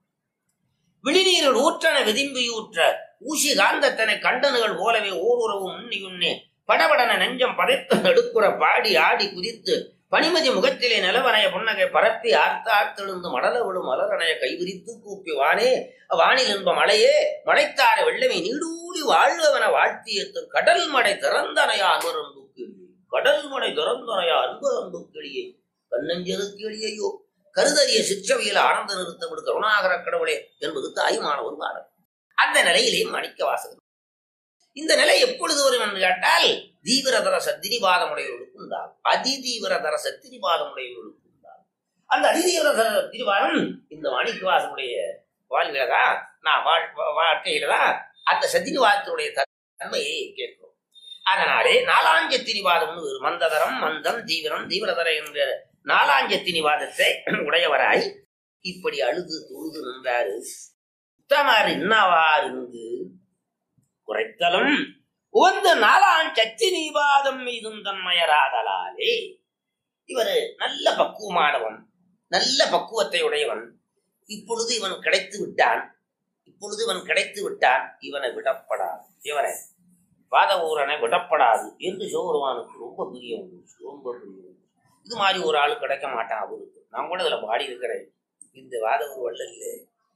விழிநீரில் ஊற்றன விதிம்பியூற்ற ஊசி காந்தத்தனை கண்டனுகள் போலவே ஓருறவும் உன்னியுன்னே படபடன நெஞ்சம் பதைத்து நடுக்குற பாடி ஆடி குதித்து பனிமதி முகத்திலே நிலவனைய புன்னகை பரப்பி ஆர்த்த ஆர்த்தெழுந்து மடல விடும் மலரணைய கைவிரித்து கூப்பி வானே வானில் என்ப மழையே மழைத்தார வெள்ளமை நீடூழி வாழ்வன வாழ்த்தியத்தும் கடல் மடை திறந்தனையா அன்பரம்பு கிளியே கடல் மடை திறந்தனையா அன்பரம்பு கிளியே கண்ணஞ்செரு கிளியையோ கருதறிய சிற்றவையில் ஆனந்த நிறுத்தமிடு கருணாகர கடவுளே என்பது தாயுமான ஒரு பாடல் அந்த நிலையிலே மாணிக்க வாசகர் இந்த நிலை எப்பொழுது வரும் என்று கேட்டால் தீவிரதர சத்திரிபாதமுடையவர்களுக்கு உண்டாகும் அதிதீவிரதர சத்திரிபாதமுடையவர்களுக்கு உண்டாகும் அந்த அதிதீவிரதர சத்திரிபாதம் இந்த மாணிக்கவாசனுடைய வாழ்விலதா நான் வாழ் வாழ்க்கையில தான் அந்த சத்திரிவாதத்தினுடைய தன்மையை கேட்கிறோம் அதனாலே நாலாஞ்சத்திரிவாதம்னு ஒரு மந்ததரம் மந்தம் தீவிரம் தீவிரதர என்ற நாலாஞ்சத்தினிவாதத்தை உடையவராய் இப்படி அழுது தொழுது நின்றாரு உத்தமர் இன்னவாருந்து குறைத்தலும் உவந்த நாலாம் சச்சி நீவாதம் மீதும் தன்மையராதலாலே இவர் நல்ல பக்குவமானவன் நல்ல பக்குவத்தை உடையவன் இப்பொழுது இவன் கிடைத்து விட்டான் இப்பொழுது இவன் கிடைத்து விட்டான் இவனை விடப்படாது இவனை வாத ஊரனை விடப்படாது என்று சிவபெருமானுக்கு ரொம்ப பிரியம் உண்டு. ரொம்ப பிரியம் உண்டு. இது மாதிரி ஒரு ஆள் கிடைக்க மாட்டான் அவருக்கு நான் கூட இதுல பாடி இருக்கிறேன் இந்த வாத ஊர் வள்ளல்ல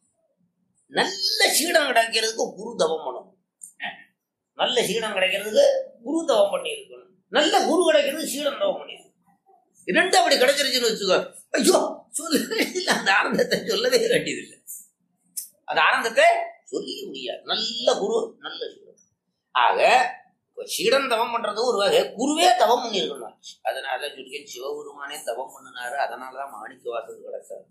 நல்ல சீடம் கிடைக்கிறதுக்கு குரு தவம் பண்ணணும் நல்ல சீடம் கிடைக்கிறதுக்கு குரு தவம் பண்ணி இருக்கணும் நல்ல குரு கிடைக்கிறதுக்கு சீடம் தவம் பண்ணி இரண்டு அப்படி கிடைச்சிருச்சுன்னு வச்சுக்கோ ஐயோ சொல்லவே இல்லை அந்த ஆனந்தத்தை சொல்லவே வேண்டியதில்லை அந்த ஆனந்தத்தை சொல்லி முடியாது நல்ல குரு நல்ல சீடம் ஆக இப்ப சீடன் தவம் பண்றது ஒரு வகை குருவே தவம் பண்ணிருக்கணும் அதனால சொல்லி சிவபெருமானே தவம் பண்ணினாரு அதனாலதான் மாணிக்க வாசல் கிடைச்சாரு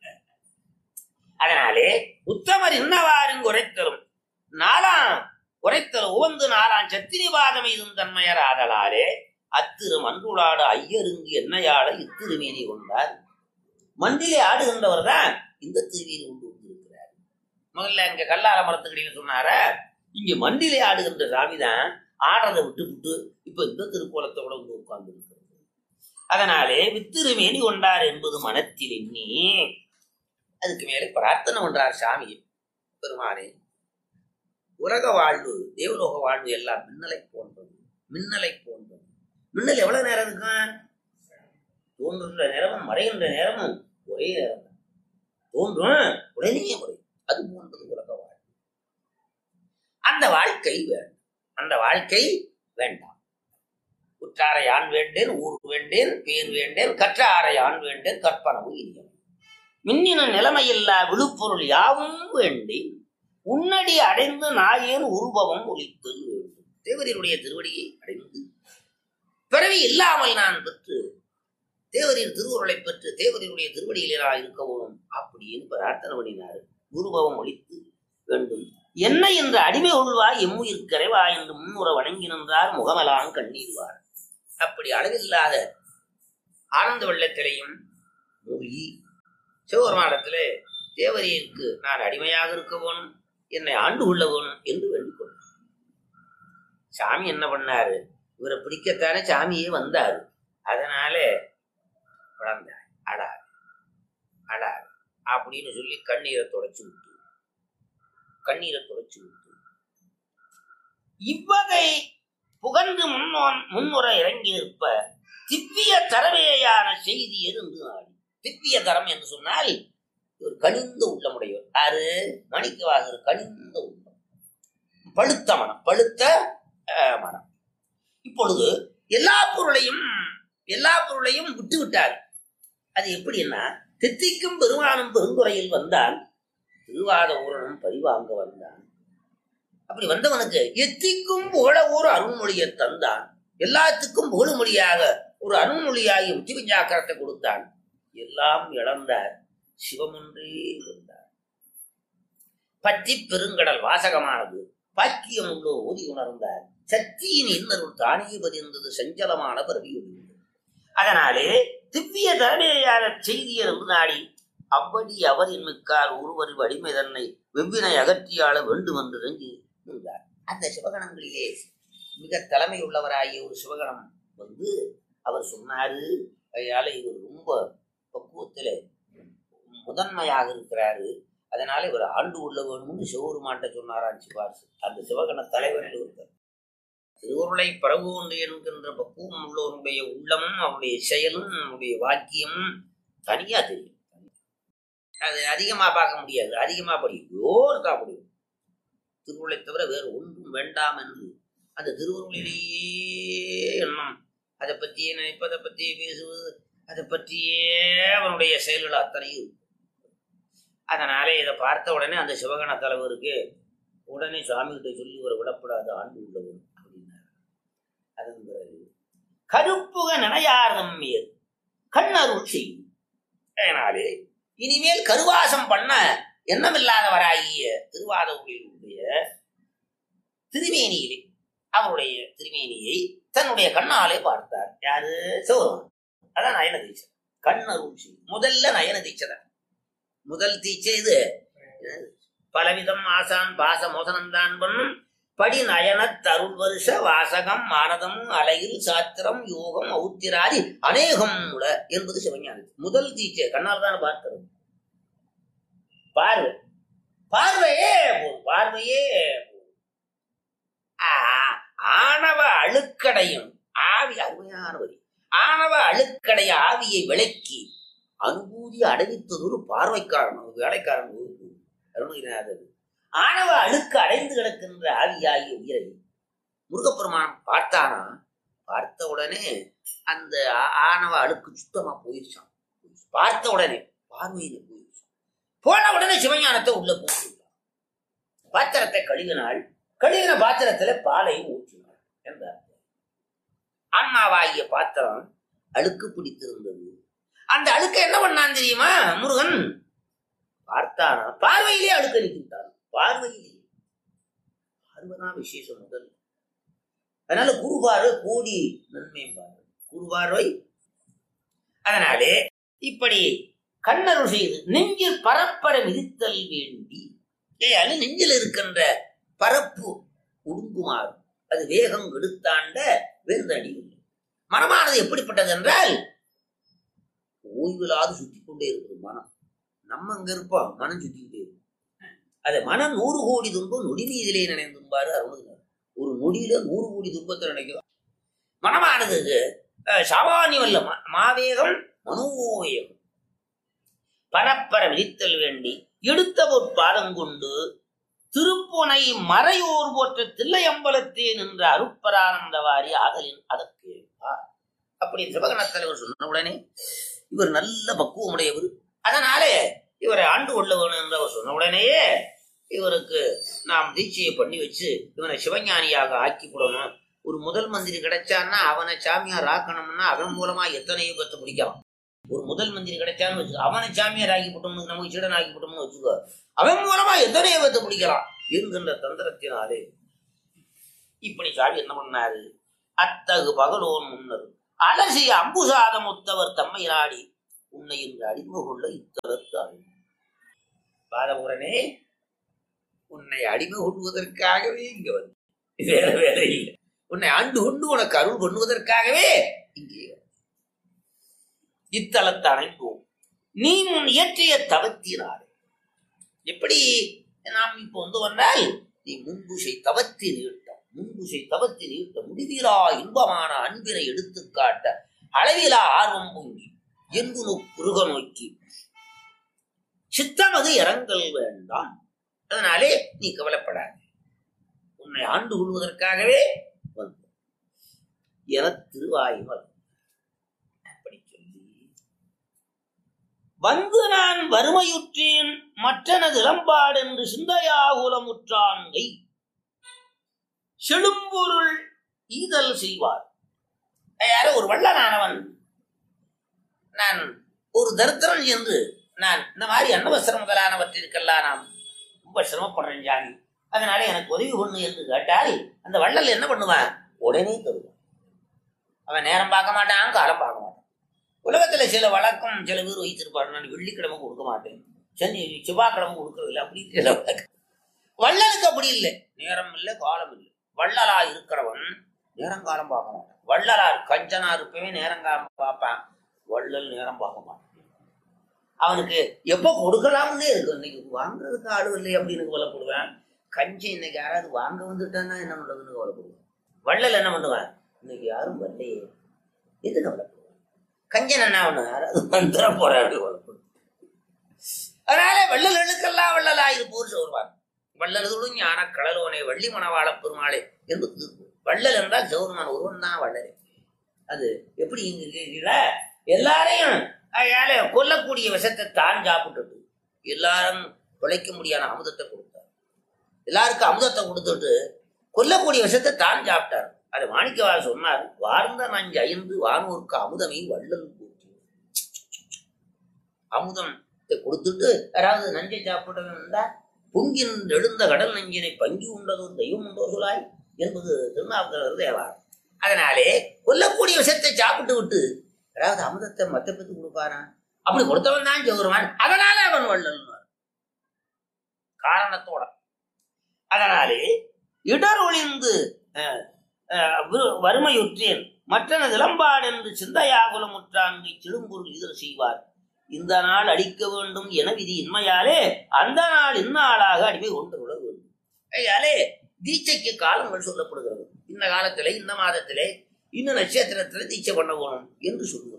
அதனாலே உத்தமர் இன்னவாறும் உரைத்தரும் நாலாம் உரைத்தல் உவந்து நாலாம் சத்திரிவாதம் இதும் தன்மையர் ஆதலாலே அத்திரு மன்றுளாடு ஐயருங்கு என்னையாட இத்திருமேனி கொண்டார் மண்டிலே ஆடுகின்றவர் தான் இந்த திருவியில் கொண்டு வந்திருக்கிறார் முதல்ல இங்க கல்லார மரத்துக்கடியில் சொன்னார இங்க மண்டிலே ஆடுகின்ற சாமி தான் ஆடுறதை விட்டு விட்டு இப்ப இந்த திருக்கோலத்தோட வந்து உட்கார்ந்து இருக்கிறது அதனாலே வித்திருமேனி கொண்டார் என்பது மனத்தில் எண்ணி அதுக்கு மேலே பிரார்த்தனை பண்றார் சாமி பெருமானே உலக வாழ்வு தேவலோக வாழ்வு எல்லாம் மின்னலை போன்றது மின்னலை போன்றது மின்னல் எவ்வளவு நேரம் இருக்கும் தோன்றுகின்ற நேரமும் மறைகின்ற நேரமும் ஒரே நேரம் தான். தோன்றும் உடனே முறை அது போன்றது உலக வாழ்வு அந்த வாழ்க்கை வேண்டும் அந்த வாழ்க்கை வேண்டாம் உற்றாரை ஆண் வேண்டேன் ஊர் வேண்டேன் பேர் வேண்டேன் கற்றாரை ஆண் வேண்டேன் கற்பனவும் இனியம் மின்னின நிலைமையில்லா விழுப்பொருள் யாவும் வேண்டேன் உன்னடி அடைந்து நாயேன் உருவம் ஒழித்தல் வேண்டும் தேவரினுடைய திருவடியை அடைந்து பிறவி இல்லாமல் நான் பெற்று தேவரின் திருவுருளை பெற்று தேவரினுடைய திருவடியிலே நான் இருக்கவும் அப்படின்னு பிரார்த்தனை பண்ணினார் குருபவம் ஒழித்து வேண்டும் என்ன என்று அடிமை உள்வாய் எம்முயிர் கரைவா என்று முன்னுற வணங்கி நின்றார் முகமலாம் கண்ணீர்வார் அப்படி அளவில்லாத ஆனந்த வெள்ளத்திலையும் மூழ்கி சிவபெருமானத்திலே தேவரீருக்கு நான் அடிமையாக இருக்க வேணும் என்னை ஆண்டு கொள்ள வேணும் என்று வேண்டிக் கொண்டார் சாமி என்ன பண்ணாரு இவரை பிடிக்கத்தானே சாமியே வந்தாரு அதனால குழந்தாய் அடாது அடாது அப்படின்னு சொல்லி கண்ணீரை தொடச்சு விட்டு கண்ணீரை தொடச்சு விட்டு இவ்வகை புகழ்ந்து முன்னோன் முன்னுரை இறங்கி நிற்ப திவ்ய தரவேயான செய்தி எருந்து நாடி திவ்ய தரம் என்று சொன்னால் ஒரு கனிந்த உள்ளமுடையவர் யாரு மணிக்கவாசர் கனிந்த உள்ளம் பழுத்த மனம் பழுத்த அஹ், மனம் இப்பொழுது எல்லா பொருளையும் எல்லா பொருளையும் விட்டு விட்டார் அது எப்படின்னா தித்திக்கும் பெருமானும் பெருங்குறையில் வந்தான் திருவாத ஊரனும் பரிவாங்க வந்தான் அப்படி வந்தவனுக்கு எத்திக்கும் புகழ ஒரு அருண்மொழியை தந்தான் எல்லாத்துக்கும் புகழுமொழியாக ஒரு அருண்மொழியாகி உச்சி பஞ்சாக்கரத்தை கொடுத்தான் எல்லாம் இழந்தார் சிவமொன்றே இருந்தார் பற்றி பெருங்கடல் வாசகமானது பாக்கியம் உள்ளோ ஓதி உணர்ந்தார் சக்தியின் இன்னருள் தானே பதிந்தது சஞ்சலமான பரவியுள்ளது அதனாலே திவ்ய தலைமையான செய்தியர் என்று நாடி அவ்வடி அவரின் மிக்கார் ஒருவர் வடிமை தன்னை வெவ்வினை அகற்றியாள வேண்டும் என்று இறங்கி நின்றார் அந்த சிவகணங்களிலே மிக தலைமை உள்ளவராகிய ஒரு சிவகணம் வந்து அவர் சொன்னாரு அதனால இவர் ரொம்ப பக்குவத்துல முதன்மையாக இருக்கிறாரு அதனால இவர் ஆண்டு உள்ள வேணும்னு சிவபெருமான்ட்ட சொன்னாராம் சிவாசு அந்த சிவகண தலைவரில் ஒருத்தர் திருவுருளை பரவுண்டு என்கின்ற பக்குவம் உள்ளவனுடைய உள்ளமும் அவருடைய செயலும் அவருடைய வாக்கியமும் தனியா தெரியும் அது அதிகமா பார்க்க முடியாது அதிகமா படிக்கும் ஓர்தான் முடியும் திருவுருளை தவிர வேறு ஒன்றும் வேண்டாம் என்று அந்த திருவுருளிலேயே எண்ணம் அதை பற்றியே நினைப்பதை பற்றியே பேசுவது அதை பற்றியே அவனுடைய செயல்கள் அத்தனையும் இருக்கும். அதனால இதை பார்த்த உடனே அந்த சிவகண தலைவருக்கு உடனே சுவாமி கிட்ட சொல்லி ஒரு விடப்படாத ஆண்டு உள்ளவன் அப்படின்னாரு அதன் பிறகு கருப்புக நினையார் நம்மீர் கண்ணருள் செய்யும் அதனாலே இனிமேல் கருவாசம் பண்ண எண்ணமில்லாதவராகிய திருவாதூரிலுடைய திருமேனியிலே அவருடைய திருமேனியை தன்னுடைய கண்ணாலே பார்த்தார் யாரு சிவபெருமான் அதான் நயன தீட்சை கண்ணருள் செய்யும் முதல்ல நயன தீட்சை தான் முதல் தீட்சை இது பலவிதம் ஆசான் பாச மோசனந்தான் பண்ணும் படி நயன தருள் வருஷ வாசகம் மானதம் அலையில் சாத்திரம் யோகம் ஔத்திராதி அநேகம் உள என்பது சிவஞானி முதல் தீட்சை கண்ணால் தான் பார்த்தது பார்வை பார்வையே போதும் பார்வையே போதும். ஆ, ஆணவ அழுக்கடையும் ஆவி அருமையான வரி ஆணவ அழுக்கடைய ஆவியை விளக்கி அனுபூதி அடைவித்தது ஒரு பார்வைக்காரன் ஒரு வேலைக்காரன் ஒரு அருமையினாதது ஆணவ அழுக்கு அடைந்து கிடக்கின்ற ஆவியாகிய உயிரை முருகப்பெருமான் பார்த்தானா பார்த்த உடனே அந்த ஆ- ஆணவ அழுக்கு சுத்தமா போயிருச்சான் பார்த்த உடனே பார்வையில போயிருச்சான் போன உடனே சிவஞானத்தை உள்ள போட்டு பாத்திரத்தை கழுவினாள் கழுவின பாத்திரத்துல பாலை ஊற்றினாள் என்றார் ஆன்மாவாகிய பாத்திரம் அழுக்கு பிடித்திருந்தது அந்த அழுக்க என்ன பண்ணான் தெரியுமா முருகன் பார்த்தானா பார்வையிலே அழுக்க நிற்கின்றான் பார்வையிலே பார்வைதான் விசேஷம் முதல் அதனால குருபார்வை கோடி நன்மை பார்வை குருபார்வை அதனாலே இப்படி கண்ணருள் செய்து நெஞ்சில் பரப்பர மிதித்தல் வேண்டி ஏயால நெஞ்சில் இருக்கின்ற பரப்பு ஒடுங்குமாறு அது வேகம் எடுத்தாண்ட வேந்தடி மனமானது எப்படிப்பட்டது என்றால் ஓய்வில்லாது சுத்தி கொண்டே இருக்குது மனம் நம்ம அங்க இருப்போம் மனம் சுத்திக்கிட்டே இருக்கும் அது மனம் நூறு கோடி துன்பம் நொடி மீதிலே நினைந்தும்பாரு அருணுகிறார் ஒரு நொடியில நூறு கோடி துன்பத்தை நினைக்கிறோம் மனமானது அஹ், சாமானியம் அல்ல மா- மாவேகம் மனோவேகம் பரப்பர விதித்தல் வேண்டி எடுத்த ஒரு பாதம் கொண்டு திருப்புனை மறையோர் போற்ற தில்லையம்பலத்தே நின்ற அருப்பரானந்தவாரி ஆதலின் அதற்கு ஏற்பார். அப்படி சிவகணத் தலைவர் சொன்ன உடனே இவர் நல்ல பக்குவமுடையவர் அதனாலே இவரை ஆண்டு கொள்ள வேணும் என்று அவர் சொன்ன உடனேயே இவருக்கு நாம் தீட்சையை பண்ணி வச்சு இவனை சிவஞானியாக ஆக்கி விடணும் ஒரு முதல் மந்திரி கிடைச்சான்னா அவனை சாமியார் ஆக்கணும்னா அவன் மூலமா எத்தனையோ பத்து முடிக்கலாம் ஒரு முதல் மந்திரி கிடைச்சான்னு வச்சுக்கோ அவனை சாமியார் ஆக்கி விட்டோம்னு நமக்கு சீடன் ஆக்கி விட்டோம்னு வச்சுக்கோ அவன் மூலமா எத்தனையோ பத்து முடிக்கலாம் என்கின்ற தந்திரத்தினாலே இப்படி சாமி என்ன பண்ணாரு அத்தகு பகலோன் முன்னர் அலசி அம்புசாத முத்தவர் தம்மை நாடி உன்னை இன்று அடிமை கொள்ள இத்தலத்தாள் பாதபுரனே உன்னை அடிமை கொள்வதற்காகவே இங்க வந்து வேற வேற இல்லை உன்னை ஆண்டு கொண்டு உனக்கு அருள் பண்ணுவதற்காகவே இங்கே வந்து. இத்தலத்தை அணைப்போம் நீ முன் இயற்றிய தவத்தினார் எப்படி நாம் இப்போ வந்து வந்தால் நீ முன்புசை தவத்தி நீட்டம் முன்புசை தவத்தி நீட்ட முடிவிலா இன்பமான அன்பினை எடுத்துக் காட்ட அளவிலா ஆர்வம் பொங்கி என்று நோக்குருக நோக்கி சித்தமது இரங்கல் வேண்டாம் அதனாலே நீ கவலைப்படாத உன்னை ஆண்டு கொள்வதற்காகவே வந்து என திருவாயுமல் அப்படி சொல்லி வந்து நான் வறுமையுற்றேன் மற்றனது இளம்பாடு என்று சிந்தையாகுலமுற்றாங்கை செழும்பொருள் ஈதல் செய்வார் யாரோ ஒரு வள்ளலானவன் நான் ஒரு தரித்திரன் என்று நான் இந்த மாதிரி அன்னவசரம் முதலானவற்றிற்கெல்லாம் நாம் ரொம்ப சிரமப்படுறேன் ஜானி அதனால எனக்கு உதவி பண்ணு என்று கேட்டால் அந்த வள்ளல் என்ன பண்ணுவான் உடனே தருவான் அவன் நேரம் பார்க்க மாட்டான் காலம் பார்க்க மாட்டான் உலகத்துல சில வழக்கம் சில பேர் வைத்திருப்பாரு நான் வெள்ளிக்கிழமை கொடுக்க மாட்டேன் சனி செவ்வாய்க்கிழமை கொடுக்கறதில்ல அப்படி சில வழக்கம் வள்ளலுக்கு அப்படி இல்லை நேரம் இல்லை காலம் இல்லை வள்ளலா இருக்கிறவன் நேரம் காலம் பார்க்க மாட்டான் வள்ளலா கஞ்சனா இருப்பவே நேரம் காலம் பார்ப்பான் வள்ளல் நேரம் பார்க்க மாட்டான் அவனுக்கு எப்போ கொடுக்கலாம்னே இருக்கு இன்னைக்கு வாங்குறதுக்கு ஆளு இல்லை அப்படின்னு கவலைப்படுவேன் கஞ்சி இன்னைக்கு யாராவது வாங்க வந்துட்டான்னா என்ன பண்றதுன்னு கவலைப்படுவேன் வள்ளல் என்ன பண்ணுவான் இன்னைக்கு யாரும் வரலையே எது கவலைப்படுவேன் கஞ்சன் என்ன பண்ண யாராவது வந்துட போறாரு கவலைப்படுவேன் அதனால வள்ளல்களுக்கெல்லாம் வள்ளலா இருப்போர் சொல்வார் வள்ளல்களும் ஞான கடலோனே வள்ளி மணவாள பெருமாளே என்று திருப்பு வள்ளல் என்றால் சிவருமான் ஒருவன் தான் வள்ளலே அது எப்படி இங்க கேட்கல எல்லாரையும் அயால கொல்லக்கூடிய விஷத்தை தான் சாப்பிட்டுட்டு எல்லாரும் பிழைக்க முடியாத அமுதத்தை கொடுத்தார் எல்லாருக்கும் அமுதத்தை கொடுத்துட்டு கொல்லக்கூடிய விஷத்தை தான் சாப்பிட்டார் அது மாணிக்கவாள் சொன்னார் வார்ந்த நஞ்சு ஐந்து வானூருக்கு அமுதமே வள்ளல் கூட்டி அமுதத்தை கொடுத்துட்டு யாராவது நஞ்சை சாப்பிட்டவன் இருந்தா பொங்கின் எழுந்த கடல் நஞ்சினை பங்கி உண்டதும் தெய்வம் உண்டோ சொலாய் என்பது திருநாவுக்கரசர் தேவார் அதனாலே கொல்லக்கூடிய விஷத்தை சாப்பிட்டு விட்டு யாராவது அமுதத்தை மத்த பேத்து கொடுப்பாரா அப்படி கொடுத்தவன் தான் ஜெகருமான் அதனால அவன் வள்ளல் காரணத்தோட அதனாலே இடர் ஒளிந்து அஹ், அஹ், வி- வறுமையுற்றேன் மற்றனது இளம்பாடு என்று சிந்தையாகுலமுற்றாங்கை சிடும்பொருள் இதழ் செய்வார் இந்த நாள் அடிக்க வேண்டும் என விதி இன்மையாலே அந்த நாள் இந்நாளாக அடிமை கொண்டு விட வேண்டும் ஐயாலே தீட்சைக்கு காலங்கள் சொல்லப்படுகிறது இந்த காலத்திலே இந்த மாதத்திலே இந்த நட்சத்திரத்துல தீட்சை பண்ண போகணும் என்று சொல்லுகிறோம்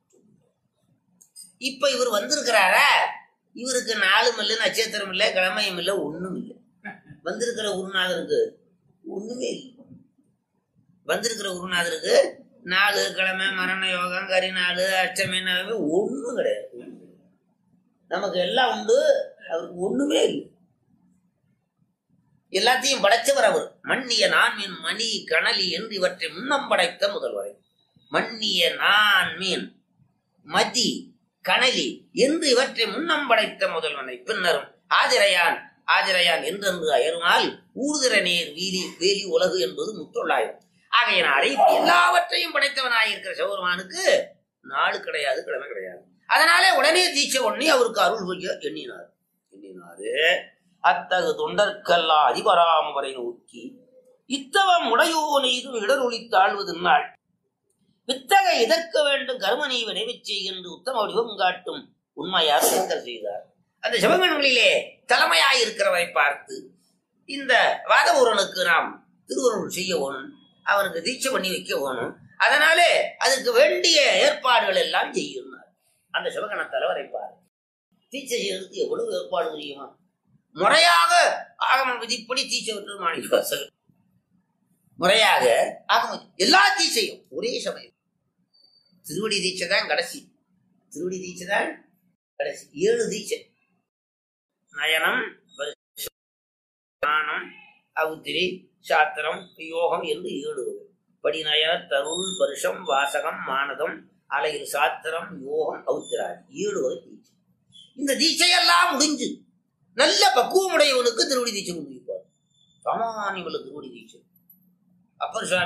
இப்ப இவர் வந்திருக்கிறாரா இவருக்கு நாளும் இல்லை நட்சத்திரம் இல்லை கிழமையும் இல்லை ஒண்ணும் இல்லை வந்திருக்கிற குருநாதருக்கு ஒண்ணுமே இல்லை வந்திருக்கிற குருநாதருக்கு நாலு கிழமை மரண யோகம் கரி நாள் அஷ்டமி நாள் ஒண்ணும் கிடையாது நமக்கு எல்லாம் உண்டு அவருக்கு ஒண்ணுமே இல்லை எல்லாத்தையும் படைச்சவர் அவர் மன்னிய நான் மீன் மணி கணலி என்று இவற்றை முன்னம் படைத்த முதல்வரை மன்னிய நான் மீன் மதி கணலி என்று இவற்றை முன்னம் படைத்த முதல்வனை பின்னரும் ஆதிரையான் ஆதிரையான் என்றென்று அயருமால் ஊர்திர நேர் வீதி வேலி உலகு என்பது முத்தொள்ளாயிரம் ஆகையினாலே இப்படி எல்லாவற்றையும் படைத்தவனாயிருக்கிற சிவபெருமானுக்கு நாள் கிடையாது கிழமை கிடையாது அதனாலே உடனே தீட்சை பண்ணி அவருக்கு அருள் புரிய எண்ணினார் எண்ணினாரு அத்தகு தொண்டர்க்கல்லா அதிபராம் வரை நோக்கி இத்தவம் உடையோனை இது இடரொளி தாழ்வது நாள் வித்தக எதற்க வேண்டும் கருமனை விரைவிச் செய்கின்ற உத்தம வடிவம் காட்டும் உண்மையார் சித்தர் செய்தார் அந்த சிவகணங்களிலே தலைமையாய் இருக்கிறவரை பார்த்து இந்த வாதபூரனுக்கு நாம் திருவருள் செய்ய வேணும் அவனுக்கு தீட்சை பண்ணி வைக்க வேணும் அதனாலே அதுக்கு வேண்டிய ஏற்பாடுகள் எல்லாம் செய்யுனார் அந்த சிவகண தலைவரை பார் தீட்சை செய்யறதுக்கு எவ்வளவு ஏற்பாடு தெரியுமா முறையாக ஆகம விதிப்படி தீட்சை விட்டு மாணிக்க வாசகர் முறையாக ஆகம எல்லா தீட்சையும் ஒரே சமயம் திருவடி தீட்சை தான் கடைசி திருவடி தீட்சை தான் கடைசி ஏழு தீட்சை நயனம் ஸ்நானம் அவுத்திரி சாத்திரம் யோகம் என்று ஏழு வகை. படிநயன தருள் பருஷம் வாசகம் மானதம் அலையில் சாத்திரம் யோகம் அவுத்திராதி ஏழு வகை தீட்சை இந்த தீட்சையெல்லாம் முடிஞ்சு நல்ல பக்குவமுடையவனுக்கு திருவடி தீட்சை முடிப்பார் சாமானியமுள்ள திருவடி தீட்சை அப்பர் சுவாமி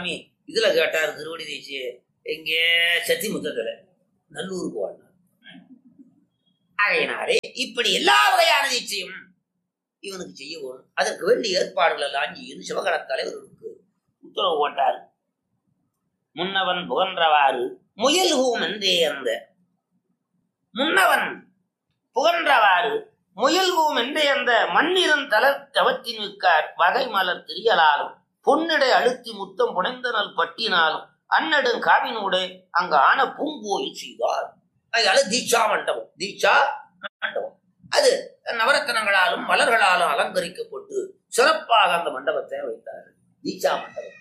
இதுல கேட்டார் திருவடி தேய்ச்சி எங்கே சத்திமுத்தத்துல நல்லூருக்கு வாழ்ந்தார் ஆகையினாலே இப்படி எல்லா வகையான தீட்சையும் இவனுக்கு செய்ய வேணும் அதற்கு வேண்டிய ஏற்பாடுகள் எல்லாம் செய்யும் சிவகண தலைவர்களுக்கு உத்தரவு போட்டார் முன்னவன் புகன்றவாறு முயல்கூம் என்றே அந்த முன்னவன் புகன்றவாறு முயல்கூம் என்றே அந்த மண்ணிறன் தளர் தவத்தின் மிக்கார் வகை மலர் திரியலாலும் பொன்னிடை அழுத்தி முத்தம் புனைந்தனல் பட்டினாலும் அன்னடும் காவினூடே அங்கு ஆன பூங்கோயில் செய்தார் அதனால தீட்சா மண்டபம் தீட்சா மண்டபம் அது நவரத்தனங்களாலும் மலர்களாலும் அலங்கரிக்கப்பட்டு சிறப்பாக அந்த மண்டபத்தை வைத்தார் தீட்சா மண்டபம்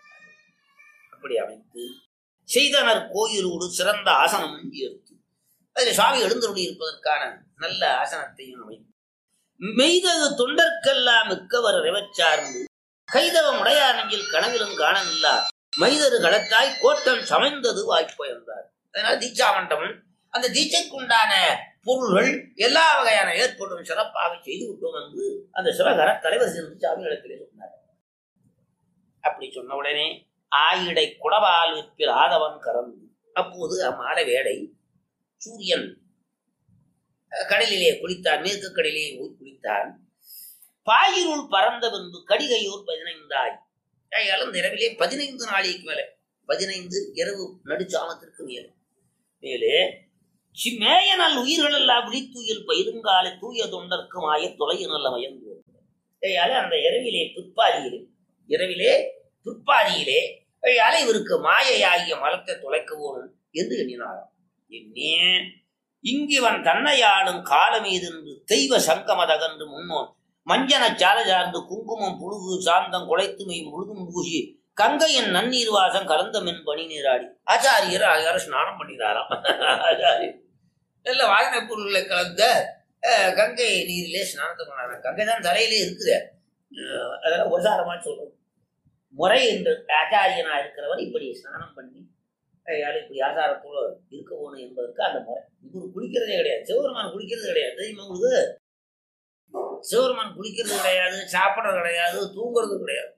அப்படி அமைத்து செய்தனர் கோயிலோடு சிறந்த ஆசனமும் சேர்த்து அதில் சுவாமி எழுந்தருளி இருப்பதற்கான நல்ல ஆசனத்தையும் அமைத்து மெய்தகு தொண்டர்க்கெல்லாம் மிக்கவர் இறைவச்சார்ந்து கைதவ முடையார் நெஞ்சில் கனவிலும் காணவில்லா மைதரு களத்தாய் கோட்டம் சமைந்தது வாய்ப்பு என்றார் அதனால தீட்சா மண்டபம் அந்த தீட்சைக்குண்டான பொருள்கள் எல்லா வகையான ஏற்பாடும் சிறப்பாக செய்து விட்டோம் என்று அந்த சிவகர தலைவர் சென்று சாமி இடத்திலே சொன்னார் அப்படி சொன்ன உடனே ஆயிடை குடவால் விற்பில் ஆதவன் கறந்து அப்போது அம்மாட வேடை சூரியன் அஹ், கடலிலே குளித்தான் மேற்கு கடலிலே போய் குளித்தான் பாயிருள் பறந்த பின்பு கடிகையூர் பதினைந்தாய் ஆகையால் அந்த இரவிலே பதினைந்து நாளைக்கு மேலே பதினைந்து இரவு நடுச்சாமத்திற்கு மேலே மேலே சிம்மேயனல் உயிர்கள் எல்லாம் விழித்துயில் பயிருங்காலை தூய தொண்டர்க்கு மாய தொலைய நல்ல மயந்து ஆகையால அந்த இரவிலே பிற்பாதியிலே இரவிலே பிற்பாதியிலே ஆகையால இவருக்கு மாயையாகிய மலத்தை தொலைக்க வேணும் என்று எண்ணினாராம் எண்ணி இங்கிவன் தன்னையாளும் காலமீதென்று தெய்வ சங்கமதகன்று முன்னோன் மஞ்சன சால சார்ந்து குங்குமம் புழுகு சாந்தம் குலைத்துமை முழுதும் பூசி கங்கையின் நன்னீர் வாசம் கலந்த மென் பனி நீராடி ஆச்சாரியர் ஆச்சார ஸ்நானம் பண்ணினாராம் ஆச்சாரியர் நல்ல வாசனை பொருள்களை கலந்த அஹ், கங்கை நீரிலே ஸ்நானத்தை பண்ணாராம் கங்கை தான் தலையிலே இருக்குது அஹ், அதெல்லாம் உசாரமா சொல்றோம் முறை என்று ஆச்சாரியனா இருக்கிறவன் இப்படி ஸ்நானம் பண்ணி அஹ், யாரும் இப்படி ஆசாரத்தோடு இருக்க வேணும் என்பதற்கு அந்த முறை இவர் குளிக்கிறதே கிடையாது சிவபெருமான் குளிக்கிறது கிடையாது தெரியுமா உங்களுக்கு சிவபெருமான் குளிக்கிறது கிடையாது சாப்பிடுறது கிடையாது தூங்குறது கிடையாது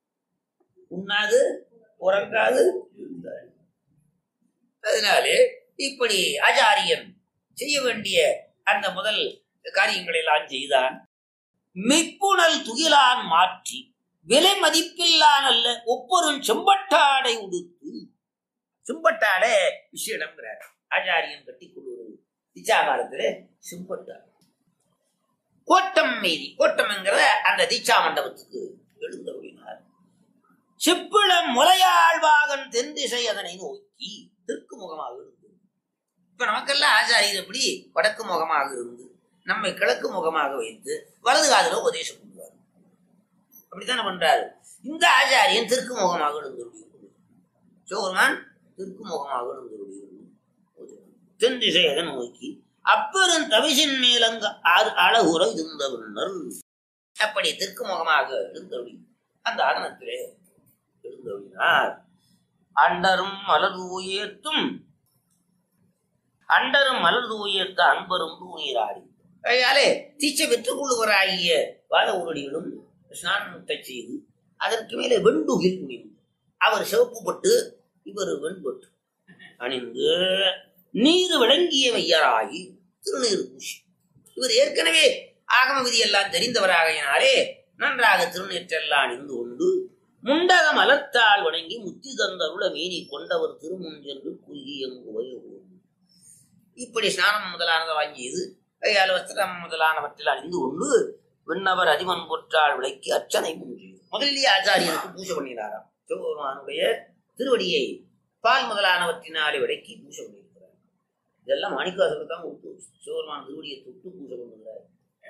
உண்ணாது உறங்காது இருந்தார். அதனாலே இப்படி ஆச்சாரியன் செய்ய வேண்டிய அந்த முதல் காரியங்களை எல்லாம் செய்தான் மெய்ப்புணல் துகிலான் மாற்றி விலை மதிப்பில்லான் அல்ல ஒவ்வொரும் செம்பட்டாடை உடுத்து செம்பட்டாடை விஷயம்ங்கிறார் ஆச்சாரியன் கட்டி கொள்வது திச்சா காலத்துல செம்பட்டாடை கோட்டம் மீறி கோட்டம் என்கிற அந்த தீட்சா மண்டபத்துக்கு எழுந்தருளினார் செப்பிளம் முலையாழ்வாகன் தென் திசை அதனை நோக்கி தெற்கு முகமாக இருந்து இப்ப நமக்கெல்லாம் ஆச்சாரியர் எப்படி வடக்கு முகமாக இருந்து நம்மை கிழக்கு முகமாக வைத்து வலது காதுல உபதேசம் பண்ணுவார் அப்படித்தானே பண்றாரு இந்த ஆச்சாரியன் தெற்கு முகமாக எழுந்தருளி சிவபெருமான் தெற்கு முகமாக எழுந்தருளி தென் திசை அதனை நோக்கி அப்பெரும் தவிசின் மேலங்க ஆறு அழகுற இருந்தவனர் அப்படி தெற்கு முகமாக எழுந்தருளி அந்த ஆதனத்திலே எழுந்தருளினார் அண்டரும் மலர் உயர்த்தும் அண்டரும் மலர் உயர்த்த அன்பரும் தூணீராடி ஆகையாலே தீச்சை பெற்றுக் கொள்ளுவராகிய வாத உருடிகளும் ஸ்நானத்தை செய்து அதற்கு மேலே வெண்டுகில் குனிந்து அவர் சிவப்பு பட்டு இவர் வெண்பட்டு அணிந்து நீர் விளங்கிய மையராகி திருநீர் பூசி இவர் ஏற்கனவே ஆகம விதி எல்லாம் தெரிந்தவராகையினாலே நன்றாக திருநீற்றெல்லாம் அணிந்து கொண்டு முண்டக மலர்த்தால் வணங்கி முத்தி தந்தருள மீனி கொண்டவர் திருமுன் சென்று குறுகி எங்குவை இப்படி ஸ்நானம் முதலானதை வாங்கியது கையால் வஸ்திரம் முதலானவற்றில் அணிந்து கொண்டு விண்ணவர் அதிமன் பொற்றாள் விலைக்கு அர்ச்சனை முன்றியது முதலிலேயே ஆச்சாரியனுக்கு பூஜை பண்ணினாராம் சிவபெருமானுடைய திருவடியை பால் முதலானவற்றினாலே விலைக்கு பூஜை பண்ணியிருக்கிறார் இதெல்லாம் மாணிக்காசுக்கு தான் கொடுத்து சிவபெருமான் திருவடியை தொட்டு பூஜை பண்ணுகிறார்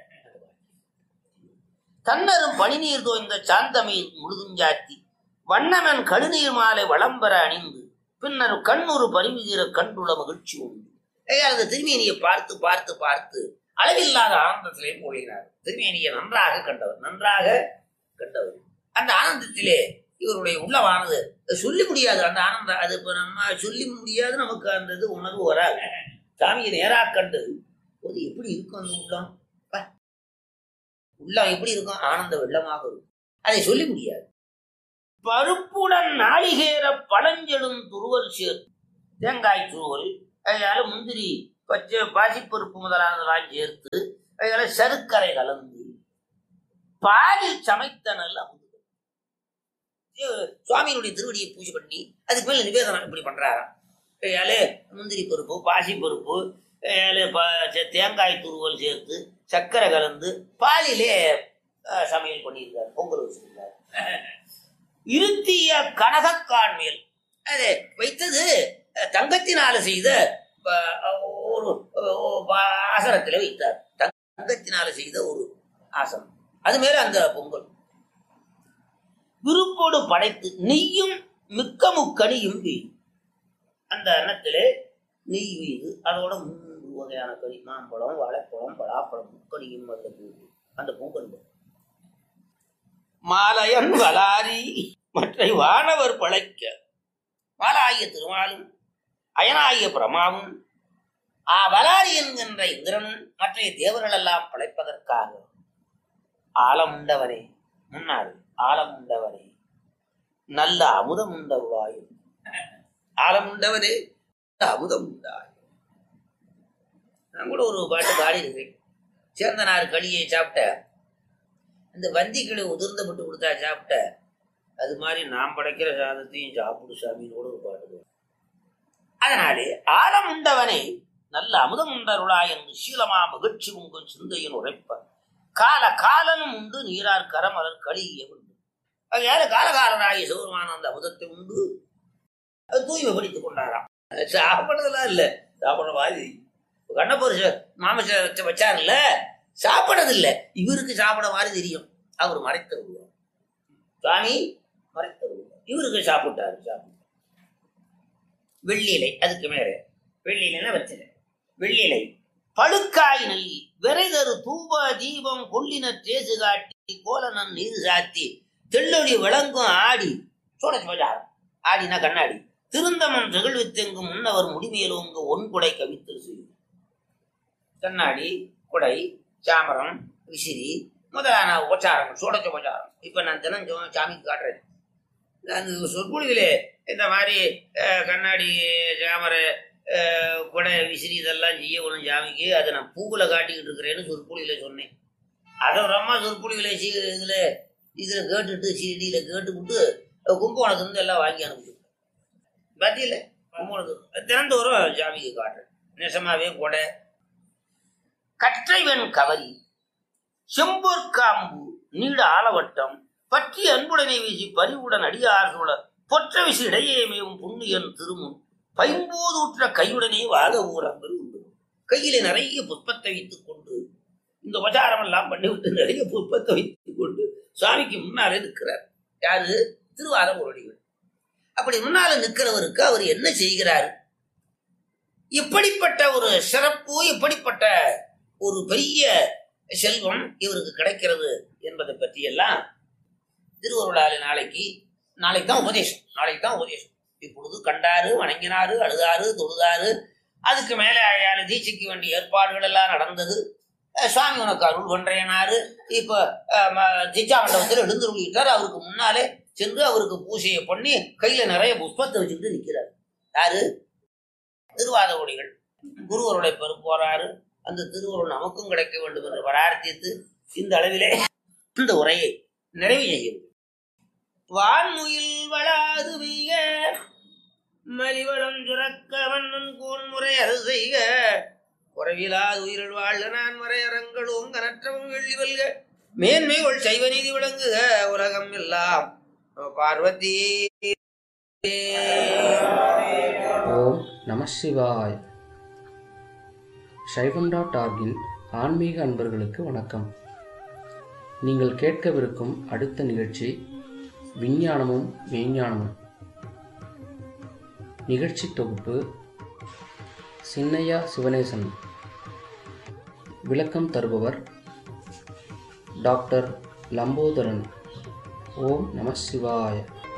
தன்னரும் பனிநீர் தோய்ந்த சாந்தமை முழுதுஞ்சாத்தி வண்ணமன் கடுநீர் மாலை வளம்பெற அணிந்து பின்னர் கண்ணூறு பரிமிதிர கண்டுள்ள மகிழ்ச்சி உண்டு ஐயா அந்த திருமேனியை பார்த்து பார்த்து பார்த்து அளவில்லாத ஆனந்தத்திலே போகிறார் திருமேனியை நன்றாக கண்டவர் நன்றாக கண்டவர் அந்த ஆனந்தத்திலே இவருடைய உள்ளமானது சொல்லி முடியாது அந்த ஆனந்தம் அது இப்ப நம்ம சொல்லி முடியாது நமக்கு அந்த இது உணர்வு வராது சாமியை நேரா கண்டு அது எப்படி இருக்கும் அந்த உள்ளம் பா. உள்ளம் எப்படி இருக்கும் ஆனந்த வெள்ளமாக இருக்கும் அதை சொல்லி முடியாது பருப்புடன் நாளிகேர பழஞ்செடும் துருவல் சேர் தேங்காய் துருவல் அதனால முந்திரி பச்சை பாசிப்பருப்பு முதலானதெல்லாம் சேர்த்து அதனால சருக்கரை கலந்து பாலில் சமைத்த நல்ல அமுது இது சுவாமியினுடைய திருவடியை பூஜை பண்ணி அதுக்கு மேல நிவேதனம் இப்படி பண்றாராம் அதனால முந்திரி பருப்பு பாசி பருப்பு அதனால ப- சே- தேங்காய் துருவல் சேர்த்து சர்க்கரை கலந்து பாலிலே அஹ், சமையல் பண்ணியிருக்காரு பொங்கல் வச்சிருக்காரு இருத்திய கனகக்கான் மேல் அது வைத்தது அஹ், தங்கத்தினால செய்த அஹ், ஒரு ஒரு ஆசனத்தில் வைத்தார் தங்கத்தினால செய்த ஒரு ஆசனம் அது மேல அந்த பொங்கல் விருப்போடு படைத்து நெய்யும் மிக்க முக்கனியும் பெய்யும் அந்த அன்னத்திலே நெய் வீது அதோட மூன்று வகையான கறி மாம்பழம் வாழைப்பழம் பலாப்பழம் முக்கனியும் அதில் போகுது அந்த பொங்கல் மாலயன் வலாரி மற்ற வானவர் பழைக்க வாலாகிய திருமாலும் அயனாகிய பிரமாவும் ஆ வலாரி என்கின்ற இந்திரனும் மற்ற தேவர்கள் எல்லாம் படைப்பதற்காக ஆலமுண்டவனே முன்னாள் ஆலமுண்டவனே நல்ல அமுதம் உண்டவாயும் ஆலமுண்டவனே நல்ல அமுதம் உண்டாய் நான் கூட ஒரு பாட்டு பாடி இருக்கேன் சேர்ந்தனார் களியை சாப்பிட்ட இந்த வந்தி கிளி உதிர்ந்த விட்டு கொடுத்தா சாப்பிட்ட அது மாதிரி நான் படைக்கிற சாதத்தையும் சாப்பிடு சாமின்னு கூட ஒரு பாட்டு பாடு. அதனாலே ஆலம் உண்டவனே நல்ல அமுதம் உண்டருளா என்று சீலமா மகிழ்ச்சி உங்கள் சிந்தையின் உரைப்ப கால காலனும் உண்டு நீரார் கரமலர் களிய உண்டு யாரு காலகாலராகிய சிவருமான அந்த அமுதத்தை உண்டு அது தூய்மைப்படுத்திக் கொண்டாராம் சாப்பிடுறதெல்லாம் இல்ல சாப்பிடுற மாதிரி கண்ணப்பர் மாமச வச்ச வச்சாருல்ல சாப்பிடறது இல்ல இவருக்கு சாப்பிட மாதிரி தெரியும் அவர் மறைத்தருவார் சுவாமி மறைத்தருவார் இவருக்கு சாப்பிட்டாரு சாப்பிட்டார் வெள்ளிலை அதுக்கு மேல வெள்ளிலைன்னா வச்சல வெள்ளிலை பழுக்காய் நெல்லி விரைதரு தூப தீபம் கொள்ளினர் தேசு காட்டி கோலனன் நீர் சாத்தி தெள்ளொளி விளங்கும் ஆடி சோழ சோஜாரம் ஆடினா கண்ணாடி திருந்தமன் திகழ்வித்தெங்கும் முன்னவர் முடிமேலோங்க ஒன்குடை கவித்தல் செய்யும் கண்ணாடி குடை சாமரம் விசிறி முதலான உபச்சாரம் சோடச்ச உபச்சாரம் இப்ப நான் தினம் சோ- சாமிக்கு காட்டுறேன் நான் சொற்பொழிவிலே இந்த மாதிரி அஹ், கண்ணாடி சாமரை அஹ், குடை விசிறி இதெல்லாம் செய்ய வேணும் சாமிக்கு அதை நான் பூவுல காட்டிக்கிட்டு இருக்கிறேன்னு சொற்பொழிவில சொன்னேன் அதை ஒரு அம்மா சொற்பொழிவில சி இதுல இதுல கேட்டுட்டு சிடியில கேட்டுவிட்டு கும்பகோணத்துலேருந்து எல்லாம் வாங்கி அனுப்பிச்சு பாத்தியில கும்பகோணத்துக்கு தினந்தோறும் சாமிக்கு காட்டுறேன் நெசமாவே கொடை கற்றைவன் கவரி செம்பொற்காம்பு நீட ஆலவட்டம் பற்றி அன்புடனே வீசி பரிவுடன் அடியார் சூழ பொற்ற விசி இடையே மேவும் புண்ணியன் திருமுன் பைம்போதூற்ற கையுடனே வாத ஊரங்கள் உண்டு கையிலே நிறைய புஷ்பத்தை வைத்துக் கொண்டு இந்த உபச்சாரம் எல்லாம் பண்ணிவிட்டு நிறைய புஷ்பத்தை வைத்துக் கொண்டு சுவாமிக்கு முன்னாலே நிற்கிறார் யாரு திருவாத ஊரடிகள் அப்படி முன்னால நிற்கிறவருக்கு அவர் என்ன செய்கிறார் இப்படிப்பட்ட ஒரு சிறப்பு இப்படிப்பட்ட ஒரு பெரிய செல்வம் இவருக்கு கிடைக்கிறது என்பதை பற்றி எல்லாம் திருவருளாறு நாளைக்கு நாளைக்கு தான் உபதேசம் நாளைக்கு தான் உபதேசம் இப்பொழுது கண்டாரு வணங்கினாரு அழுதாரு தொழுதாரு அதுக்கு மேலே அயாளு தீட்சைக்கு வேண்டிய ஏற்பாடுகள் எல்லாம் நடந்தது அஹ் சுவாமி உனக்கு அருள் பண்றேனாரு இப்ப அஹ், ம- தீட்சா மண்டபத்தில் எழுந்துருளிட்டார் அவருக்கு முன்னாலே சென்று அவருக்கு பூஜையை பண்ணி கையில நிறைய புஷ்பத்தை வச்சுக்கிட்டு நிக்கிறார் யாரு திருவாத ஒடிகள் குருவருடைய பெரு போறாரு அந்த திருவருள் நமக்கும் கிடைக்க வேண்டும் என்று பிரார்த்தித்து இந்த அளவிலே இந்த உரையை நிறைவு செய்யும் வான்முயில் வளாது வீக மலிவளம் சுரக்க வண்ணன் கோன் முறை அது செய்க குறைவிலாது உயிரில் வாழ்க நான் மறையறங்கள் ஓங்க நற்றவம் வெள்ளி வெல்க மேன்மைகள் சைவ நீதி விளங்குக உலகம் எல்லாம் பார்வதி
ஓம் நம சிவாய் சைவம் டாட் ஆர்கின் ஆன்மீக அன்பர்களுக்கு வணக்கம் நீங்கள் கேட்கவிருக்கும் அடுத்த நிகழ்ச்சி விஞ்ஞானமும் மெய்ஞானமும் நிகழ்ச்சி தொகுப்பு சின்னையா சிவனேசன் விளக்கம் தருபவர் டாக்டர் லம்போதரன் ஓம் நம சிவாய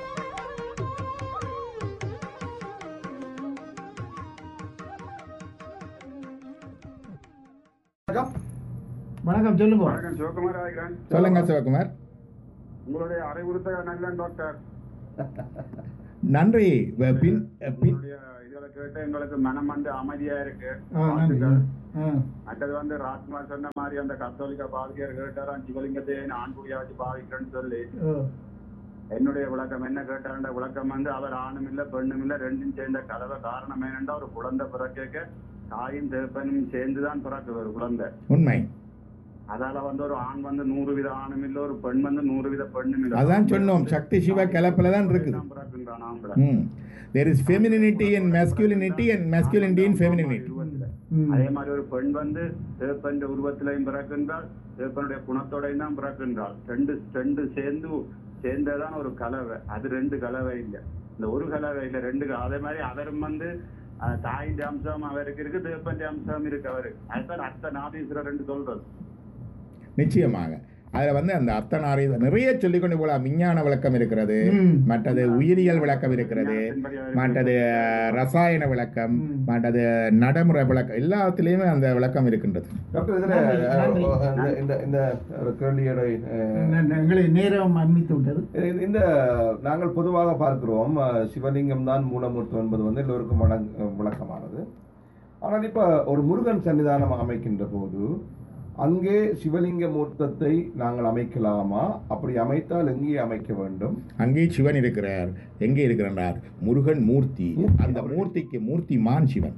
வணக்கம் சொல்லுங்க
வணக்கம் சிவகுமார் ஆகிறேன்
சொல்லுங்க சிவகுமார்
உங்களுடைய அறிவுறுத்த நல்ல டாக்டர்
நன்றி வ- பின் பின்
உங்களுடைய இதுகளை கேட்டு எங்களுக்கு மனம் வந்து அமைதியா இருக்கு
ஆ, நன்றி ஆ,
அடுத்தது வந்து ராஜ்குமார் சொன்ன மாதிரி அந்த கத்தோலிக்க பாதிக்கர் கேட்டாராம் சிவலிங்கத்தை ஆண்குடியா வச்சு பாவிக்கிறேன்னு சொல்லி
ஆ,
என்னுடைய விளக்கம் என்ன கேட்டாருன்ற விளக்கம் வந்து அவர் ஆணும் இல்ல பெண்ணும் இல்ல ரெண்டும் சேர்ந்த கலவை காரணம் என்னண்டா ஒரு குழந்தை பிறக்க தாயும் தேப்பனும் சேர்ந்துதான் பிறக்குது ஒரு குழந்தை
உண்மை
அதால வந்து ஒரு ஆண் வந்து நூறு வித ஆணும் இல்ல ஒரு பெண் வந்து நூறு வித பெண்ணும் இல்ல
அதான் சொன்னோம், சக்தி சிவ கலப்புல தான் இருக்குது.
பிறக்கின்றான் ஆம்பளை.
Hmm there is femininity and masculinity and masculinity in femininity
உருவத்துல.
ம்.
அதே மாதிரி ஒரு பெண் வந்து சிவப்பன் உருவத்திலையும் பிறக்கின்றாள் சிவப்பனுடைய குணத்தோடையும் தான் பிறக்கின்றாள் ரெண்டு ரெண்டு சேர்ந்து சேர்ந்ததான் ஒரு கலவை அது ரெண்டு கலவை இல்ல இந்த ஒரு கலவை இல்ல ரெண்டு க- அதே மாதிரி அவரும் வந்து அஹ், தாயின் அம்சம் அவருக்கு இருக்கு தேப்பன் அம்சம் இருக்கு அவருக்கு அதுதான் அர்த்த நாதீஸ்வரர் ரெண்டு சொல்றது
நிச்சயமாக அதில் வந்து அந்த அர்த்தநாரி நிறைய சொல்லிக்கொண்டு போகலாம் விஞ்ஞான விளக்கம் இருக்கிறது
ம்.
மற்றது உயிரியல் விளக்கம் இருக்கிறது
ஞானத்தின்படி அவருக்கு
மற்றது அஹ், ரசாயன விளக்கம்
ம்.
மற்றது நடைமுறை விளக்கம் எல்லாத்துலேயுமே அந்த விளக்கம் இருக்கின்றது
டாக்டர் இதுல
நன்றி, நன்றி.
அஹ், இந்த- இந்த இந்த ஒரு கேள்வியோட அஹ்,
ந- ந- எங்களை நேரம் அண்மித்து விட்டது
இந்த- இந்த நாங்கள் பொதுவாக பார்க்கிறோம் அஹ், சிவலிங்கம் தான் மூலமூர்த்தம் என்பது வந்து எல்லோருக்கும் வழங் விளக்கமானது ஆனால் இப்ப ஒரு முருகன் சன்னிதானம் அமைக்கின்ற போது அங்கே சிவலிங்க மூர்த்தத்தை நாங்கள் அமைக்கலாமா அப்படி அமைத்தால் எங்கே அமைக்க வேண்டும்
அங்கே சிவன் இருக்கிறார் எங்கே இருக்கிறார் முருகன் மூர்த்தி அந்த மூர்த்திக்கு மூர்த்தி மான் சிவன்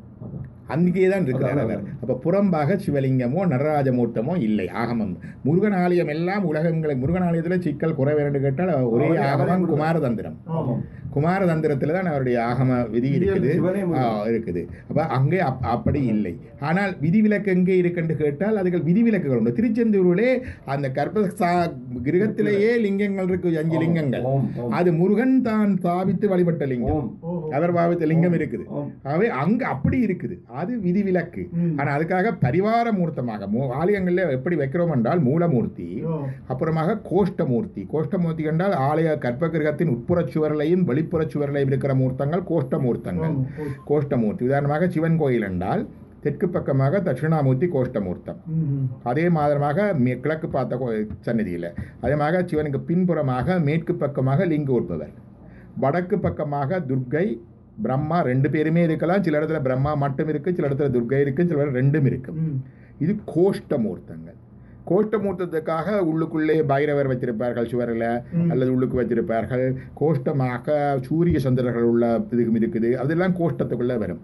அங்கே தான் இருக்கிறார் அவர் அப்ப புறம்பாக சிவலிங்கமோ நடராஜ மூர்த்தமோ இல்லை ஆகமம் முருகன் ஆலயம் எல்லாம் உலகங்களை முருகன் ஆலயத்துல சிக்கல் குறை என்று கேட்டால் ஒரே
அவரே- அவரே
ஆகமம்
முருகன்.
குமாரதந்திரம்
ஆமாம்.
குமாரதந்திரத்துல தான் அவருடைய ஆகம விதி இருக்குது
சிவனே
ஆ,
முருகன்.
இருக்குது அப்ப அங்கே அப்- அப்படி இல்லை ஆனால் விதிவிலக்கு எங்கே இருக்குன்னு கேட்டால் அதுகள் விதிவிலக்குகள் உண்டு திருச்செந்தூரிலே அந்த கர்ப்ப சா கிரகத்திலேயே லிங்கங்கள் இருக்கு அஞ்சு லிங்கங்கள்
ஓம், ஓம்.
அது முருகன் தான் ஸ்தாபித்து வழிபட்ட லிங்கம்
ஓம்
ஓஹோ.
அவர் பாவித்த லிங்கம் இருக்குது
ஓம்
ஆகவே அங்க அப்படி இருக்குது அது விதிவிலக்கு
ம்.
ஆனா அதுக்காக பரிவார மூர்த்தமாக மூ- ஆலயங்கள்ல எப்படி வைக்கிறோம் என்றால் மூலமூர்த்தி
ஓ.
அப்புறமாக கோஷ்டமூர்த்தி கோஷ்டமூர்த்தி என்றால் ஆலய கர்ப்பகிரகத்தின் உட்புறச் சுவர்களையும் வெளிப்புறச் சுவர்களையும் இருக்கிற மூர்த்தங்கள் கோஷ்டமூர்த்தங்கள்
ஆமாம். ஓ.
கோஷ்டமூர்த்தி உதாரணமாக சிவன் கோயில் என்றால் தெற்கு பக்கமாக தட்சிணாமூர்த்தி கோஷ்டமூர்த்தம்
ம்.
அதே மாதிரியாக மே- கிழக்கு பார்த்த கோ- சந்நிதியில் அதே மாதிரி சிவனுக்கு பின்புறமாக மேற்கு பக்கமாக லிங்க உட்பவர் வடக்கு பக்கமாக துர்க்கை பிரம்மா ரெண்டு பேருமே இருக்கலாம் சில இடத்துல பிரம்மா மட்டும் இருக்கு சில இடத்துல துர்க்கை இருக்கு சில இடத்துல ரெண்டும் இருக்கும்
ம்.
இது கோஷ்டமூர்த்தங்கள் கோஷ்டமூர்த்தத்துக்காக உள்ளுக்குள்ளே பைரவர் வச்சிருப்பார்கள் சுவரில்
ம்.
அல்லது உள்ளுக்கு வச்சிருப்பார்கள் கோஷ்டமாக சூரிய சந்திரர்கள் உள்ள இதுவும் இருக்குது அதெல்லாம் கோஷ்டத்துக்குள்ளே வரும்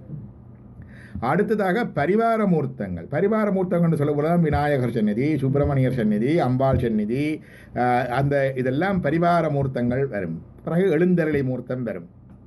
அடுத்ததாக பரிவார மூர்த்தங்கள் பரிவார மூர்த்தங்கள்னு சொல்லக்கூடாது விநாயகர் சந்நிதி சுப்பிரமணியர் சந்நிதி அம்பாள் சந்நிதி அஹ், அந்த இதெல்லாம் பரிவார மூர்த்தங்கள் வரும் பிறகு எழுந்தருளை மூர்த்தம் வரும்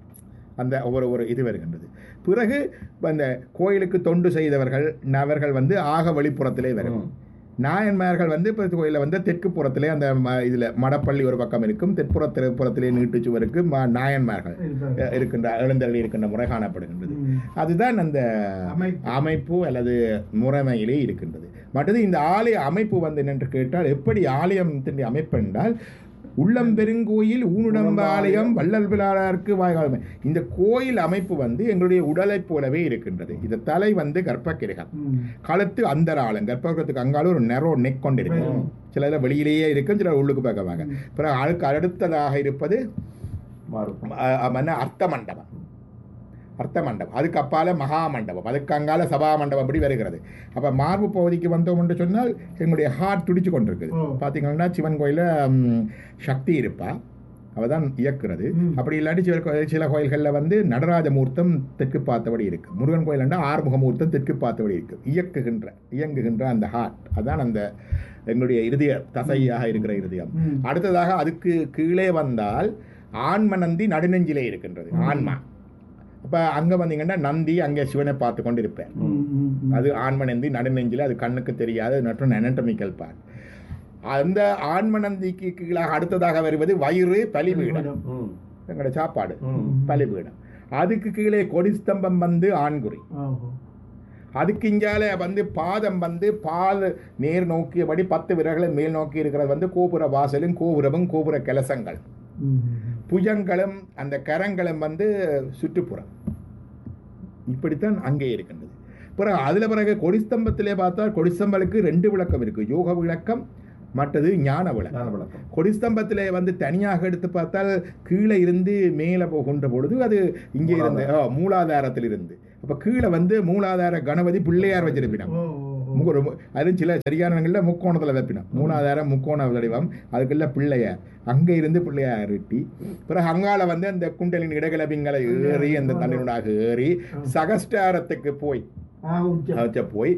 அந்த ஒவ்வொரு ஒரு இது வருகின்றது பிறகு அந்த கோயிலுக்கு தொண்டு செய்தவர்கள் நபர்கள் வந்து ஆக வெளிப்புறத்திலே வரும்
ம்.
நாயன்மார்கள் வந்து இப்போ கோயிலில் வந்து தெற்கு புறத்திலே அந்த இதில் மடப்பள்ளி ஒரு பக்கம் இருக்கும் தெற்புற புறத்திலே நீட்டு சுவருக்கு ம- நாயன்மார்கள்
இருப்பார்.
அஹ், இருக்கின்ற எழுந்தருளி இருக்கின்ற முறை காணப்படுகின்றது
ம்.
அதுதான் அந்த
அமைப்பு.
அமைப்பு அல்லது முறைமையிலே இருக்கின்றது மற்றது இந்த ஆலய அமைப்பு வந்து என்று கேட்டால் எப்படி ஆலயத்தின் அமைப்பு என்றால் உள்ளம் பெருங்கோயில் ஊனுடம்ப ஆலயம் வள்ளல் பிளாருக்கு வாய்காலம் இந்த கோயில் அமைப்பு வந்து எங்களுடைய உடலைப் போலவே இருக்கின்றது இந்த தலை வந்து கர்ப்பக்கிரகம்
ம்.
கழுத்து அந்தராளம் கர்ப்பகிரகத்துக்கு அங்கால ஒரு நெரோ நெக் கொண்டு இருக்கும்
ம்.
சில இதில் வெளியிலேயே இருக்கும் சில உள்ளுக்கு பக்கமாக பிறகு அதுக்கு அடுத்ததாக இருப்பது
மாறும்
அஹ், என்ன அர்த்த மண்டபம் அர்த்த மண்டபம் அதுக்கு அப்பால மகா மண்டபம் அதுக்கு அங்கால சபா மண்டபம் அப்படி வருகிறது அப்போ மார்பு பகுதிக்கு வந்தோம் என்று சொன்னால் எங்களுடைய ஹார்ட் துடிச்சு கொண்டிருக்குது
ஓ.
பார்த்தீங்கன்னா சிவன் கோயிலில் சக்தி இருப்பா அவ தான் இயக்குறது
ம்.
அப்படி இல்லாட்டி சில கோ- சில கோயில்களில் வந்து நடராஜ மூர்த்தம் தெற்கு பார்த்தபடி இருக்கு முருகன் கோயில்னா ஆறுமுக மூர்த்தம் தெற்கு பார்த்தபடி இருக்கு இயக்குகின்ற இயங்குகின்ற அந்த ஹார்ட் அதான் அந்த எங்களுடைய இருதய தசையாக இருக்கிற இருதயம்
ம்.
அடுத்ததாக அதுக்கு கீழே வந்தால் ஆன்ம நந்தி நடுநெஞ்சிலே இருக்கின்றது ஆன்மா அப்போ அங்கே வந்தீங்கன்னா நந்தி அங்கே சிவனை பார்த்து கொண்டு இருப்பேன்
ம். ம். ம்.
அது ஆன்ம நந்தி நடுநெஞ்சில் அது கண்ணுக்கு தெரியாது மற்றும் anatomical பார்ட் அந்த ஆன்ம நந்திக்கு கீழாக அடுத்ததாக வருவது வயிறு பலிபீடம்
ம்.
எங்களோட சாப்பாடு
ம்.
பலிபீடம் அதுக்கு கீழே கொடிஸ்தம்பம் வந்து ஆண்குறி
ஓஹோ.
அதுக்கு இஞ்சால வந்து பாதம் வந்து பால் நேர் நோக்கியபடி பத்து விரல்களை மேல் நோக்கி இருக்கிறது வந்து கோபுர வாசலும் கோபுரமும் கோபுர கலசங்கள்
ம்.
புஜங்களும் அந்த கரங்களும் வந்து சுற்றுப்புறம் இப்படித்தான் அங்கே இருக்கின்றது பிறகு அதில் பிறகு கொடிஸ்தம்பத்திலே பார்த்தா கொடிஸ்தம்பலுக்கு ரெண்டு விளக்கம் இருக்குது யோக விளக்கம் மற்றது ஞான விளக்கு
ஞான விளக்கம்
கொடிஸ்தம்பத்தில் வந்து தனியாக எடுத்து பார்த்தால் கீழே இருந்து மேலே போகின்ற பொழுது அது இங்கே இருந்து ஆ, மூலாதாரத்தில் இருந்து அப்போ கீழே வந்து மூலாதார கணபதி பிள்ளையார் வச்சிருப்பினோம்
ஓ ஓ, ஓ.
முக- ஒரு- அதுவும் சில சரியான இடங்களில் முக்கோணத்தில் வைப்பினோம் மூலாதாரம் முக்கோண வடிவம் அதுக்குள்ள பிள்ளையார் அங்கே இருந்து பிள்ளையார் வெட்டி பிறகு அங்கால வந்து அந்த குண்டலின் இடகல பிங்களை ஏறி அந்த தன்னினூடாக ஏறி சகஸ்டாரத்துக்கு போய்
ஆ உச்சம்
அவற்றை போய்